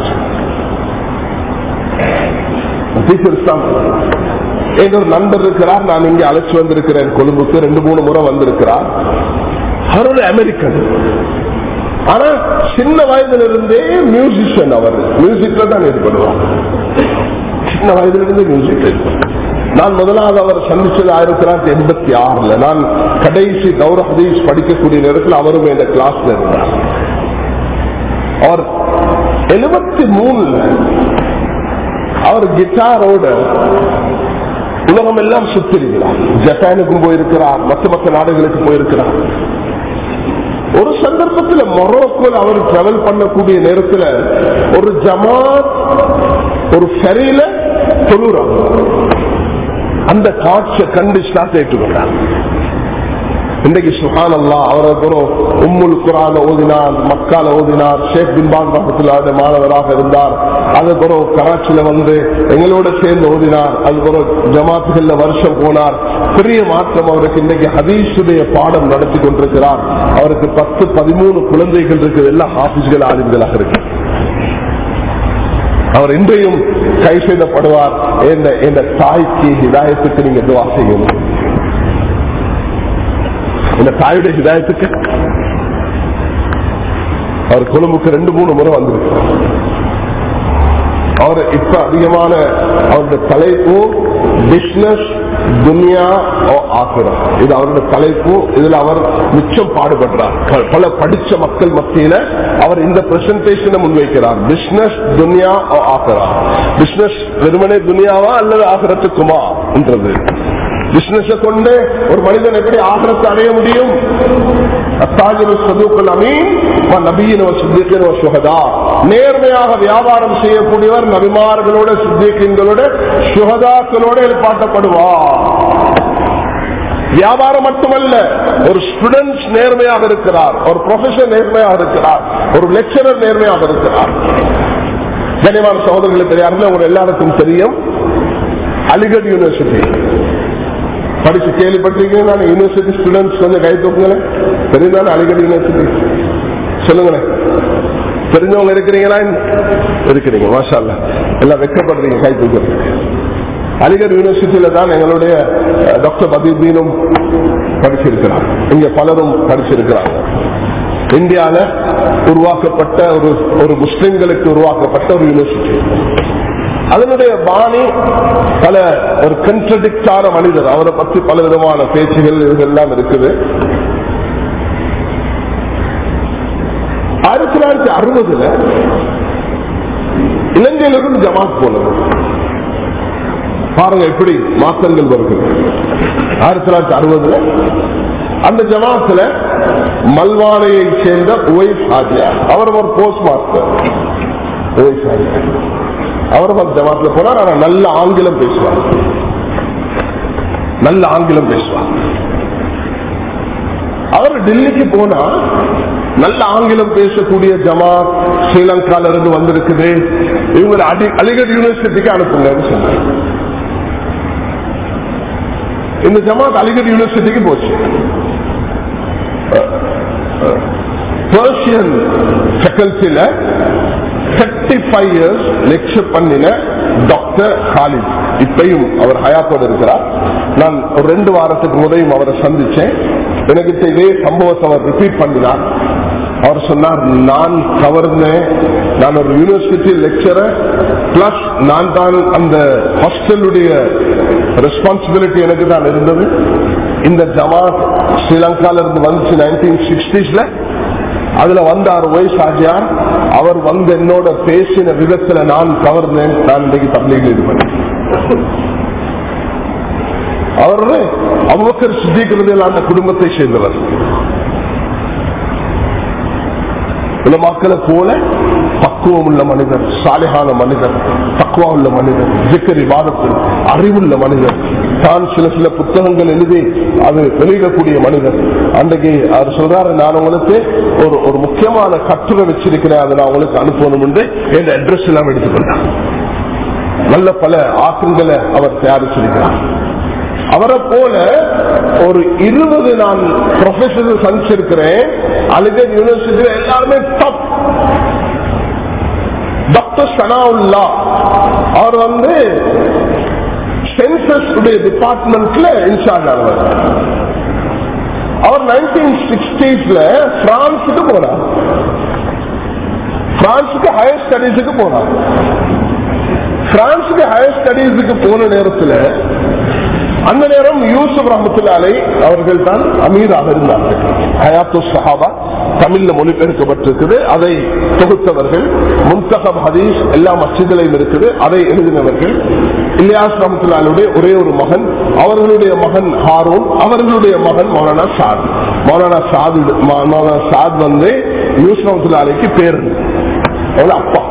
Speaker 1: டீச்சர் இஸ்லாம் எங்க ஒரு நண்பர் இருக்கிறார் நான் இங்க அழைச்சு வந்திருக்கிறேன் கொழும்புக்கு ரெண்டு மூணு முறை வந்திருக்கிறார் அவர் ஒரு அமெரிக்கன் ஆனா சின்ன வயதுல இருந்தே மியூசிஷியன் அவர் மியூசிக்ல தான் ஈடுபடுவார் சின்ன வயதுல இருந்தே மியூசிக் நான் முதலாவது அவர் சந்திச்சது ஆயிரத்தி தொள்ளாயிரத்தி எண்பத்தி ஆறுல நான் கடைசி கௌரவ ஹதீஸ் படிக்கக்கூடிய நேரத்தில் அவரும் என்ற கிளாஸ்ல இருந்தார் அவர் எழுபத்தி மூணுல அவர் கிட்டாரோட உலகம் எல்லாம் சுத்திருக்கிறார் ஜப்பானுக்கும் போயிருக்கிறார் மற்ற மற்ற நாடுகளுக்கு போயிருக்கிறார் ஒரு சந்தர்ப்பத்தில் மொரோக்கோல் அவர் டிராவல் பண்ணக்கூடிய நேரத்தில் ஒரு ஜமாத் ஒரு ஃபெரியில தொழுறாங்க அந்த காட்சியை கண்டு ஸ்டார்ட் ஏற்றுக்கொண்டார் இன்றைக்கு சுஹான் அல்லா அவருக்கு ஒரு உம்முல் குரான் ஓதினார் மக்கால ஓதினார் ஷேக் பின்பான் பக்கத்தில் மாணவராக இருந்தார் அதுக்கு ஒரு கராச்சியில வந்து எங்களோட சேர்ந்து ஓதினார் அதுக்கு ஒரு ஜமாத்துகள்ல வருஷம் போனார் பெரிய மாற்றம் அவருக்கு இன்னைக்கு ஹதீஷுடைய பாடம் நடத்தி கொண்டிருக்கிறார் அவருக்கு பத்து பதிமூணு குழந்தைகள் இருக்குது எல்லாம் ஆபீஸ்கள் ஆளுங்களாக இருக்கு அவர் இன்றையும் கை செய்தப்படுவார் என்ற தாய்க்கு இதாயத்துக்கு நீங்க துவா செய்யணும் இந்த தாயுடைய ஹிதாயத்துக்கு அவர் கொழும்புக்கு ரெண்டு மூணு முறை வந்திருக்கிறார் அவர் இப்ப அதிகமான அவருடைய தலைப்பு பிசினஸ் துனியா ஆசிரம் இது அவருடைய தலைப்பு இதுல அவர் மிச்சம் பாடுபடுறார் ப- பல படிச்ச மக்கள் மத்தியில அவர் இந்த பிரசன்டேஷனை முன்வைக்கிறார் பிசினஸ் துனியா ஆசிரா பிசினஸ் வெறுமனே துனியாவா அல்லது ஆசிரத்துக்குமா என்றது பிசினஸ் கொண்டு ஒரு மனிதன் எப்படி ஆகரத்தை அடைய முடியும் அத்தாஜிரு சதுக்குல் அமீன் வ நபியின் வ சித்திகின் வ சுஹதா. நேர்மையாக வியாபாரம் செய்யக்கூடியவர் நபிமார்களோட சித்திகளோட சுகதாக்களோட எழுப்பாட்டப்படுவார் வியாபாரம் மட்டுமல்ல ஒரு ஸ்டூடெண்ட் நேர்மையாக இருக்கிறார் ஒரு ப்ரொஃபஷர் நேர்மையாக இருக்கிறார் ஒரு லெக்சரர் நேர்மையாக இருக்கிறார் கனிவான சகோதரர்களுக்கு தெரியாது உங்க எல்லாருக்கும் தெரியும் அலிகட் யூனிவர்சிட்டி படிச்சு கேள்விப்பட்டிருக்கீங்க யூனிவர்சிட்டி ஸ்டூடெண்ட்ஸ் கொஞ்சம் கை தூக்குங்களேன் தெரியுதானே அலிகட் யூனிவர்சிட்டி சொல்லுங்களேன் தெரிஞ்சவங்க இருக்கிறீங்களா இருக்கிறீங்க மாஷா அல்லா. எல்லாம் வெக்கப்படுறீங்க கை தூக்குறதுக்கு அலிகர் யூனிவர்சிட்டியில தான் எங்களுடைய அஹ், டாக்டர் பதீதீனும் படிச்சிருக்கிறார் இங்க பலரும் படிச்சிருக்கிறாங்க இந்தியால உருவாக்கப்பட்ட ஒரு ஒரு முஸ்லிம்களுக்கு உருவாக்கப்பட்ட ஒரு யூனிவர்சிட்டி அதனுடைய பாணி பல ஒரு கன்ட்ரடிக்டான மனிதர் அவரை பற்றி பல விதமான பேச்சுகள் இதெல்லாம் இருக்குது ஆயிரத்தி தொள்ளாயிரத்தி அறுபதுல இலங்கையிலிருந்து ஜமாத் போனது பாருங்க எப்படி மாற்றங்கள் வருகிறது ஆயிரத்தி தொள்ளாயிரத்தி அறுபதுல அந்த ஜமாத்துல மல்வானையை சேர்ந்த உவைஸ் ஹாஜியார் அவர் ஒரு போஸ்ட் மாஸ்டர் உவைஸ் ஹாஜியார் அவரும் அந்த ஜமாத்துல போனார் ஆனா நல்ல ஆங்கிலம் பேசுவார் நல்ல ஆங்கிலம் பேசுவார் அவர் டெல்லிக்கு போனா நல்ல ஆங்கிலம் பேசக்கூடிய ஜமாத் ஸ்ரீலங்கால இருந்து வந்திருக்குது இவங்க அடி- அலிகட் யூனிவர்சிட்டிக்கு அனுப்புங்கன்னு சொன்னார் இந்த ஜமாத் அலிகட் யூனிவர்சிட்டிக்கு போச்சு பர்ஷியன் ஃபேக்கல்டில தேர்ட்டி ஃபைவ் இயர்ஸ் லெக்சர் பண்ணின டாக்டர் காலித் இப்பையும் அவர் ஹயாத்தோடு இருக்கிறார் நான் ஒரு ரெண்டு வாரத்துக்கு முறையும் அவரை சந்திச்சேன் எனக்கு இதே சம்பவத்தை அவர் ரிப்பீட் பண்ணினார் அவர் சொன்னார் நான் கவர்ந்தேன் நான் ஒரு யூனிவர்சிட்டி லெக்சரர் பிளஸ் நான் தான் அந்த ஹாஸ்டலுடைய ரெஸ்பான்சிபிலிட்டி எனக்கு தான் இருந்தது இந்த ஜமாத் ஸ்ரீலங்கால இருந்து வந்துச்சு நைன்டீன் சிக்ஸ்டீஸ்ல அதுல வந்தார் ஒய் ஷாஜியார் அவர் வந்து என்னோட பேசின விதத்துல நான் கவர்ந்தேன் நான் இன்றைக்கு தப்லீகில் இது பண்ணேன் அவர் அவ்வக்கர் சித்திக்கிறது அந்த குடும்பத்தை சேர்ந்தவர் உலமாக்களை போல பக்குவம் உள்ள மனிதர் சாலைகான மனிதர் தக்குவா உள்ள மனிதர் ஜிக்கரி வாதத்தில் அறிவுள்ள மனிதர் தான் சில சில புத்தகங்கள் எழுதி அது வெளியிடக்கூடிய மனிதர் அன்றைக்கு அவர் சொல்றாரு நான் உங்களுக்கு ஒரு ஒரு முக்கியமான கட்டுரை வச்சிருக்கிறேன் அதை நான் உங்களுக்கு அனுப்பணும் என்று என் அட்ரஸ் எல்லாம் எடுத்துக்கொண்டார் நல்ல பல ஆக்கங்களை அவர் தயாரிச்சிருக்கிறார் அவரை போல ஒரு இருபது நான் ப்ரொஃபஷனல் சந்திச்சிருக்கிறேன் அலிகர் யூனிவர்சிட்டியில் எல்லாருமே டாப் டாக்டர் சனாவுல்லா அவர் வந்து சென்சஸ் டிபார்ட்மெண்ட்ல இன்சார்ஜ் ஆனவர் அவர் நைன்டீன் சிக்ஸ்டீஸ்ல பிரான்ஸுக்கு போனார் பிரான்ஸுக்கு ஹையர் ஸ்டடீஸுக்கு போனார் பிரான்ஸுக்கு ஹையர் ஸ்டடீஸுக்கு போன நேரத்தில் அந்த நேரம் யூசுப் ரஹமத்துல்லாலை அவர்கள் தான் அமீராக இருந்தார்கள் ஹயாத்து சஹாபா தமிழ்ல மொழிபெயர்க்கப்பட்டிருக்குது அதை தொகுத்தவர்கள் முன்தகம் ஹதீஸ் எல்லா மசிதிலையும் இருக்குது அதை எழுதினவர்கள் இல்லியாஸ் ரஹமத்துல்லாலுடைய ஒரே ஒரு மகன் அவர்களுடைய மகன் ஹாரூன் அவர்களுடைய மகன் மௌலானா சாத் மௌலானா சாத் மௌலானா சாத் வந்து யூசுப் ரஹமத்துல்லாலைக்கு பேர் அப்பா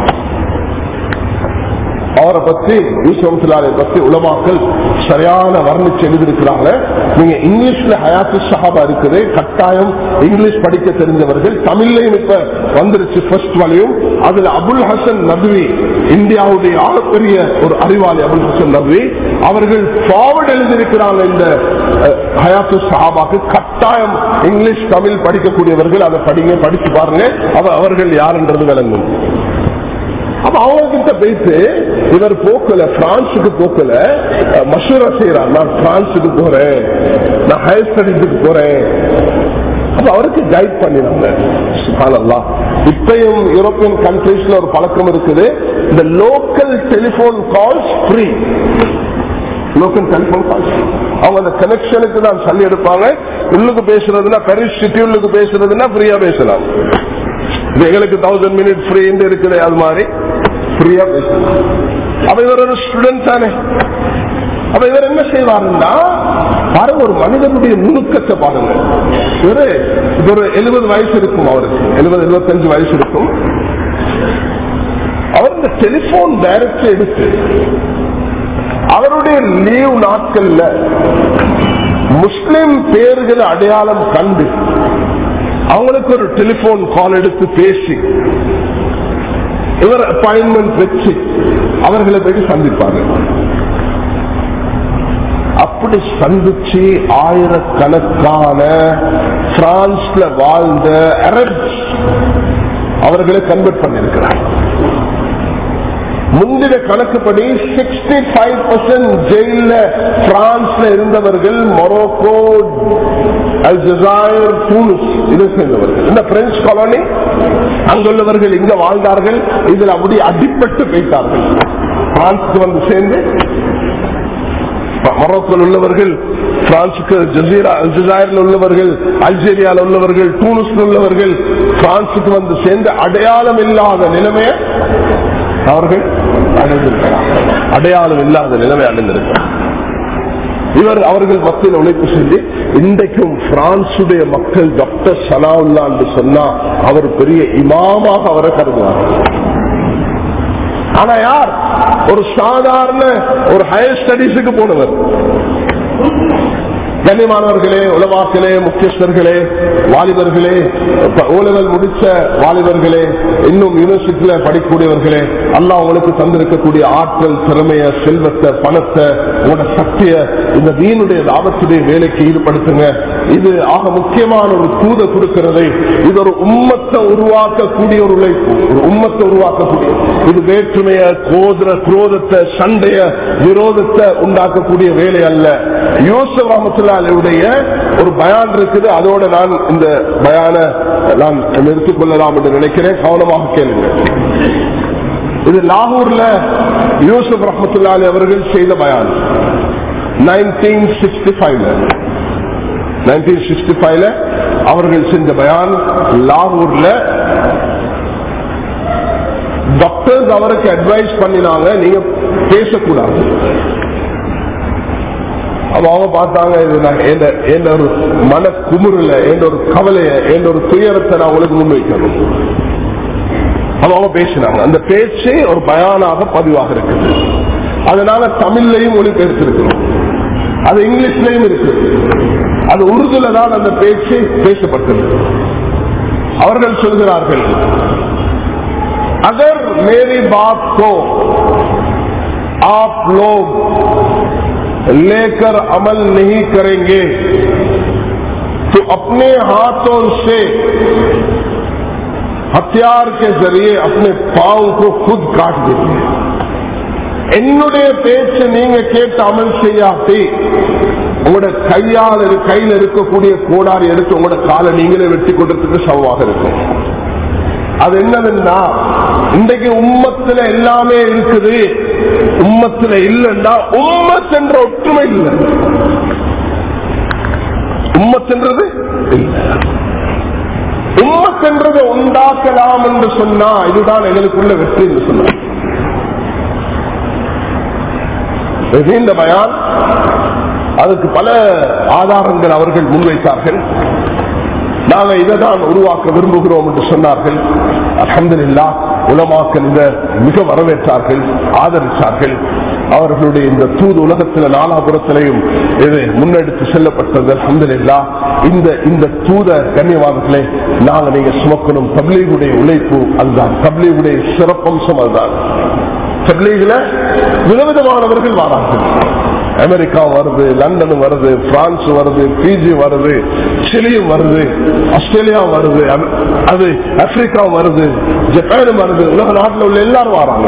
Speaker 1: அவரை பத்தி யூசுலாரை பத்தி உலமாக்கள் சரியான வர்ணிச்சு எழுதியிருக்கிறாங்க நீங்க இங்கிலீஷ்ல ஹயாத்து சஹாபா இருக்குது கட்டாயம் இங்கிலீஷ் படிக்க தெரிஞ்சவர்கள் தமிழ்லையும் இப்ப வந்துருச்சு ஃபர்ஸ்ட் வலையும் அதுல அபுல் ஹசன் நபி இந்தியாவுடைய ஆகப்பெரிய ஒரு அறிவாளி அபுல் ஹசன் நபி அவர்கள் ஃபார்வர்ட் எழுதியிருக்கிறாங்க இந்த ஹயாத்து சஹாபாக்கு கட்டாயம் இங்கிலீஷ் தமிழ் படிக்கக்கூடியவர்கள் அதை படிங்க படிச்சு பாருங்க அவர்கள் யாருன்றது விளங்கும் அப்ப அவங்க கிட்ட போயிட்டு இவர் போக்கல பிரான்ஸுக்கு போக்கல மசூரா செய்யறார் நான் பிரான்ஸுக்கு போறேன் நான் ஹையர் ஸ்டடீஸுக்கு போறேன் அப்ப அவருக்கு கைட் பண்ணினாங்க இப்பயும் யூரோப்பியன் கண்ட்ரீஸ்ல ஒரு பழக்கம் இருக்குது இந்த local telephone calls free local telephone calls அவங்க அந்த கனெக்ஷனுக்கு தான் சொல்லி எடுப்பாங்க உள்ளுக்கு பேசுறதுன்னா பெரிஸ் சிட்டி உள்ளுக்கு பேசுறதுன்னா ஃப்ரீயா பேசலாம் எங்களுக்கு தௌசண்ட் மினிட் ஃப்ரீ இருக்குது அது மாதிரி ஃப்ரீயா பேசலாம் அப்ப இவர் ஒரு ஸ்டூடெண்ட் தானே அப்ப இவர் என்ன செய்வாருன்னா பாருங்க ஒரு மனிதனுடைய நுணுக்கத்தை பாருங்க இவரு இது ஒரு எழுபது வயசு இருக்கும் அவருக்கு எழுபது எழுபத்தஞ்சு வயசு இருக்கும் அவர் இந்த டெலிபோன் டைரக்ட் எடுத்து அவருடைய லீவ் நாட்கள்ல முஸ்லிம் பேர்களை அடையாளம் கண்டு அவங்களுக்கு ஒரு டெலிபோன் கால் எடுத்து பேசி இவர் அப்பாயின்மெண்ட் வச்சு அவர்களை போய் சந்திப்பாங்க அப்படி சந்திச்சு ஆயிரக்கணக்கான பிரான்ஸ்ல வாழ்ந்த அரப்ஸ் அவர்களை கன்வெர்ட் பண்ணிருக்கிறார் முந்தின கணக்குப்படி சிக்ஸ்டி ஃபைவ் பர்சன்ட் ஜெயில பிரான்ஸ்ல இருந்தவர்கள் மொரோக்கோ அல்ஜாயர் டூனிஸ் இதை சேர்ந்தவர்கள் இந்த பிரெஞ்சு காலனி அங்குள்ளவர்கள் இங்க வாழ்ந்தார்கள் இதில் அப்படி அடிப்பட்டு போயிட்டார்கள் பிரான்ஸுக்கு வந்து சேர்ந்து மொரோக்கோல் உள்ளவர்கள் பிரான்சுக்கு ஜசீரா அல்ஜாயரில் உள்ளவர்கள் அல்ஜீரியாவில் உள்ளவர்கள் டூனிஸ்ல உள்ளவர்கள் பிரான்சுக்கு வந்து சேர்ந்து அடையாளம் இல்லாத நிலைமையை அவர்கள் அடைந்திருக்கிறார் அடையாளம் இல்லாத நிலைமை அடைந்திருக்கிறார் இவர் அவர்கள் மத்தியில் உழைப்பு செஞ்சு இன்றைக்கும் பிரான்சுடைய மக்கள் டாக்டர் சலாவுல்லா என்று சொன்னா அவர் பெரிய இமாமாக அவரை கருதுவார் ஆனா யார் ஒரு சாதாரண ஒரு ஹையர் ஸ்டடீஸுக்கு போனவர் கண்ணியமானவர்களே உலமாக்களே முக்கியஸ்தர்களே வாலிபர்களே ஓலவல் முடிச்ச வாலிபர்களே இன்னும் யூனிவர்சிட்டியில படிக்கக்கூடியவர்களே அல்லா உங்களுக்கு தந்திருக்கக்கூடிய ஆற்றல் திறமைய செல்வத்தை பணத்தை உங்களோட சக்திய இந்த வீணுடைய லாபத்துடைய வேலைக்கு ஈடுபடுத்துங்க இது ஆக முக்கியமான ஒரு தூத கொடுக்கிறது இது ஒரு உம்மத்தை உருவாக்கக்கூடிய ஒரு உழைப்பு ஒரு உம்மத்தை உருவாக்கக்கூடிய இது வேற்றுமைய கோதிர குரோதத்தை சண்டைய விரோதத்தை உண்டாக்கக்கூடிய வேலை அல்ல யூசப் ரஹமத்துல்லாவுடைய ஒரு பயான் இருக்குது அதோட நான் இந்த பயான நான் நிறுத்திக் கொள்ளலாம் என்று நினைக்கிறேன் கவனமாக கேளுங்க இது லாகூர்ல யூசுப் ரஹமத்துல்லாலி அவர்கள் செய்த பயான் நைன்டீன் சிக்ஸ்டி ஃபைவ்ல நைன்டீன் சிக்ஸ்டி ஃபைவ்ல அவர்கள் செஞ்ச பயான் லாகூர்ல டாக்டர்ஸ் அவருக்கு அட்வைஸ் பண்ணினாங்க நீங்க பேசக்கூடாது அப்ப அவங்க பார்த்தாங்க இது நான் எந்த- எந்த ஒரு மன குமுறல எந்த ஒரு கவலைய எந்த ஒரு துயரத்தை நான் உங்களுக்கு முன்வைக்கணும் அப்ப அவங்க பேசினாங்க அந்த பேச்சே ஒரு பயானாக பதிவாக இருக்குது அதனால தமிழ்லையும் மொழிபெயர்த்திருக்கிறோம் அது இங்கிலீஷ்லயும் இருக்கு அது உருதுல தான் அந்த பேச்சு பேசப்பட்டது அவர்கள் சொல்கிறார்கள் अगर मेरी बात को आप लोग लेकर अमल नहीं करेंगे तो अपने हाथों से हथियार के जरिए अपने पांव को खुद काट देंगे என்னுடைய பேச்சு நீங்க கேட்டு அமல் செய்யாட்டி உங்களோட கையால் இரு- கையில் இருக்கக்கூடிய கோடாரி எடுத்து உங்களோட காலை நீங்களே வெட்டி கொண்டதுக்கு சமமாக இருக்கும் அது என்னதுன்னா இன்றைக்கு உம்மத்துல எல்லாமே இருக்குது உம்மத்துல இல்லைன்னா உம்மத் என்ற ஒற்றுமை இல்லை உம்மத்ன்றது இல்லை உம்மத் என்றதை உண்டாக்கலாம் என்று சொன்னா இதுதான் எங்களுக்குள்ள வெற்றி என்று சொன்னார் இந்த பயான் அதுக்கு பல ஆதாரங்கள் அவர்கள் முன்வைத்தார்கள் நாங்க இதை தான் உருவாக்க விரும்புகிறோம் என்று சொன்னார்கள் அலமதுல்லா உலமாக்கள் இதை மிக வரவேற்றார்கள் ஆதரித்தார்கள் அவர்களுடைய இந்த தூது உலகத்தில் நாலாபுரத்திலையும் இது முன்னெடுத்து செல்லப்பட்டது அலமதுல்லா இந்த இந்த தூத கண்ணியவாதத்திலே நாங்க நீங்க சுமக்கணும் தப்லீகுடைய உழைப்பு அதுதான் தப்லீகுடைய சிறப்பம்சம் அதுதான் தப்லீகில் விதவிதமானவர்கள் வாரார்கள் அமெரிக்கா வருது லண்டன் வருது பிரான்ஸ் வருது பிஜி வருது சிலியும் வருது ஆஸ்திரேலியா வருது அமெ- அது ஆப்பிரிக்கா வருது ஜப்பானும் வருது உலக நாட்டில் உள்ள எல்லாரும் வராங்க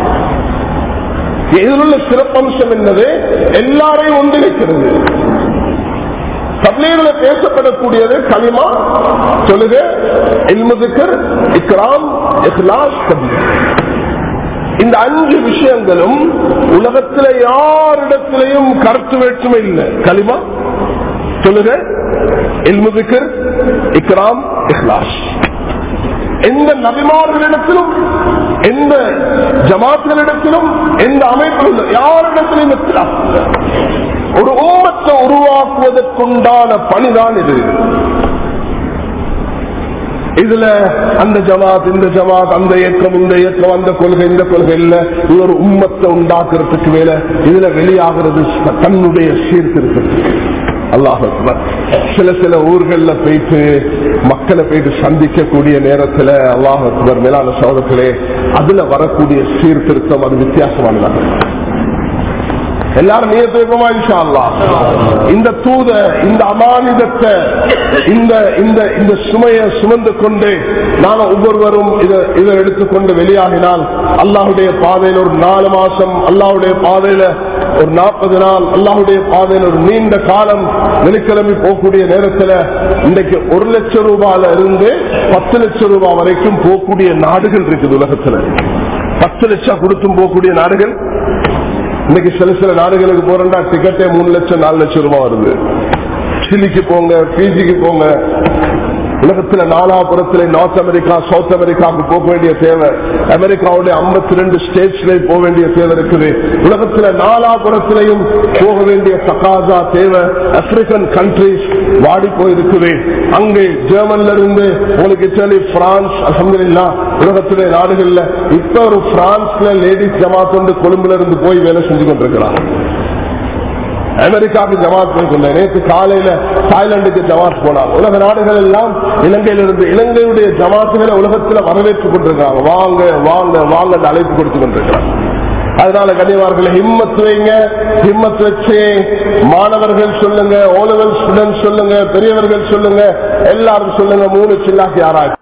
Speaker 1: இதில் உள்ள சிறப்பம்சம் என்னது எல்லாரையும் ஒன்றிணைக்கிறது தப்லீகில் பேசப்படக்கூடியது களிமா சொல்லுக இல்முதுக்கர் இக்ராம் இஹ்லாஸ் தப்லீக் இந்த அஞ்சு விஷயங்களும் உலகத்தில் யாரிடத்திலையும் கருத்து வேற்றுமை இல்லை களிமா சொல்லுங்க இல்முதிக்கர் இக்ராம் இஹ்லாஸ் எந்த நபிமார்களிடத்திலும் எந்த ஜமாத்களிடத்திலும் எந்த அமைப்பிலும் யாரிடத்திலும் வித்தியாசம் இல்லை. ஒரு உம்மத்தை உருவாக்குவதற்குண்டான பணிதான் இது இதுல அந்த ஜமாத் இந்த ஜமாத் அந்த இயக்கம் இந்த இயக்கம் அந்த கொள்கை இந்த கொள்கை இல்ல இது ஒரு உம்மத்தை உண்டாக்குறதுக்கு மேல இதுல வெளியாகிறது தன்னுடைய சீர்திருத்தத்துக்கு அல்லாஹ் அக்பர். சில சில ஊர்கள்ல போயிட்டு மக்களை போயிட்டு சந்திக்கக்கூடிய நேரத்துல அல்லாஹ் அக்பர் மேலான சோதத்திலே அதுல வரக்கூடிய சீர்திருத்தம் அது வித்தியாசமானதாக இருக்கும். எல்லாரும் நியத்து வைப்போமா இன்ஷா அல்லாஹ். இந்த தூத இந்த அமானிதத்தை இந்த இந்த இந்த சுமையை சுமந்து கொண்டு நாம ஒவ்வொருவரும் இதை இதை எடுத்துக்கொண்டு வெளியாகினால் அல்லாஹுடைய பாதையில் ஒரு நாலு மாசம் அல்லாஹுடைய பாதையில ஒரு நாற்பது நாள் அல்லாஹுடைய பாதையில் ஒரு நீண்ட காலம் வெளிக்கிழமை போகக்கூடிய நேரத்தில் இன்றைக்கு ஒரு லட்சம் ரூபாயில இருந்து பத்து லட்சம் ரூபாய் வரைக்கும் போகக்கூடிய நாடுகள் இருக்குது உலகத்துல பத்து லட்சம் கொடுத்தும் போகக்கூடிய நாடுகள் இன்னைக்கு சில சில நாடுகளுக்கு போறோம்னா டிக்கெட்டே மூணு லட்சம் நாலு லட்சம் ரூபாய் வருது சிலிக்கு போங்க பிஜிக்கு போங்க உலகத்துல நாலாபுரத்துல நார்த் அமெரிக்கா சவுத் அமெரிக்காவுக்கு போக வேண்டிய தேவை அமெரிக்காவுடைய ஐம்பத்தி ரெண்டு ஸ்டேட்ஸ்ல போக வேண்டிய தேவை இருக்குது உலகத்துல நாலாபுரத்திலையும் போக வேண்டிய தகாசா தேவை ஆப்பிரிக்கன் கண்ட்ரிஸ் வாடி போயிருக்குது அங்கே ஜெர்மன்ல இருந்து உங்களுக்கு இத்தாலி பிரான்ஸ் அசம்பிளா உலகத்திலே நாடுகள்ல இப்ப ஒரு பிரான்ஸ்ல லேடிஸ் ஜமாத் வந்து கொழும்புல இருந்து போய் வேலை செஞ்சு கொண்டிருக்கிறாங்க அமெரிக்காவுக்கு ஜமாத் போய் கொண்டேன் நேற்று காலையில தாய்லாந்துக்கு ஜமாத் போனாங்க உலக நாடுகள் எல்லாம் இலங்கையிலிருந்து இலங்கையுடைய ஜமாத்துகளை உலகத்தில் வரவேற்றுக் கொண்டிருக்காங்க வாங்க வாங்க வாங்க என்று அழைப்பு கொடுத்து கொண்டிருக்கிறாங்க அதனால கனிவார்களை ஹிம்மத் வைங்க ஹிம்மத் வச்சு மாணவர்கள் சொல்லுங்க ஓலவல் ஸ்டூடெண்ட் சொல்லுங்க பெரியவர்கள் சொல்லுங்க எல்லாரும் சொல்லுங்க மூணு சில்லாக்கி யாராச்சு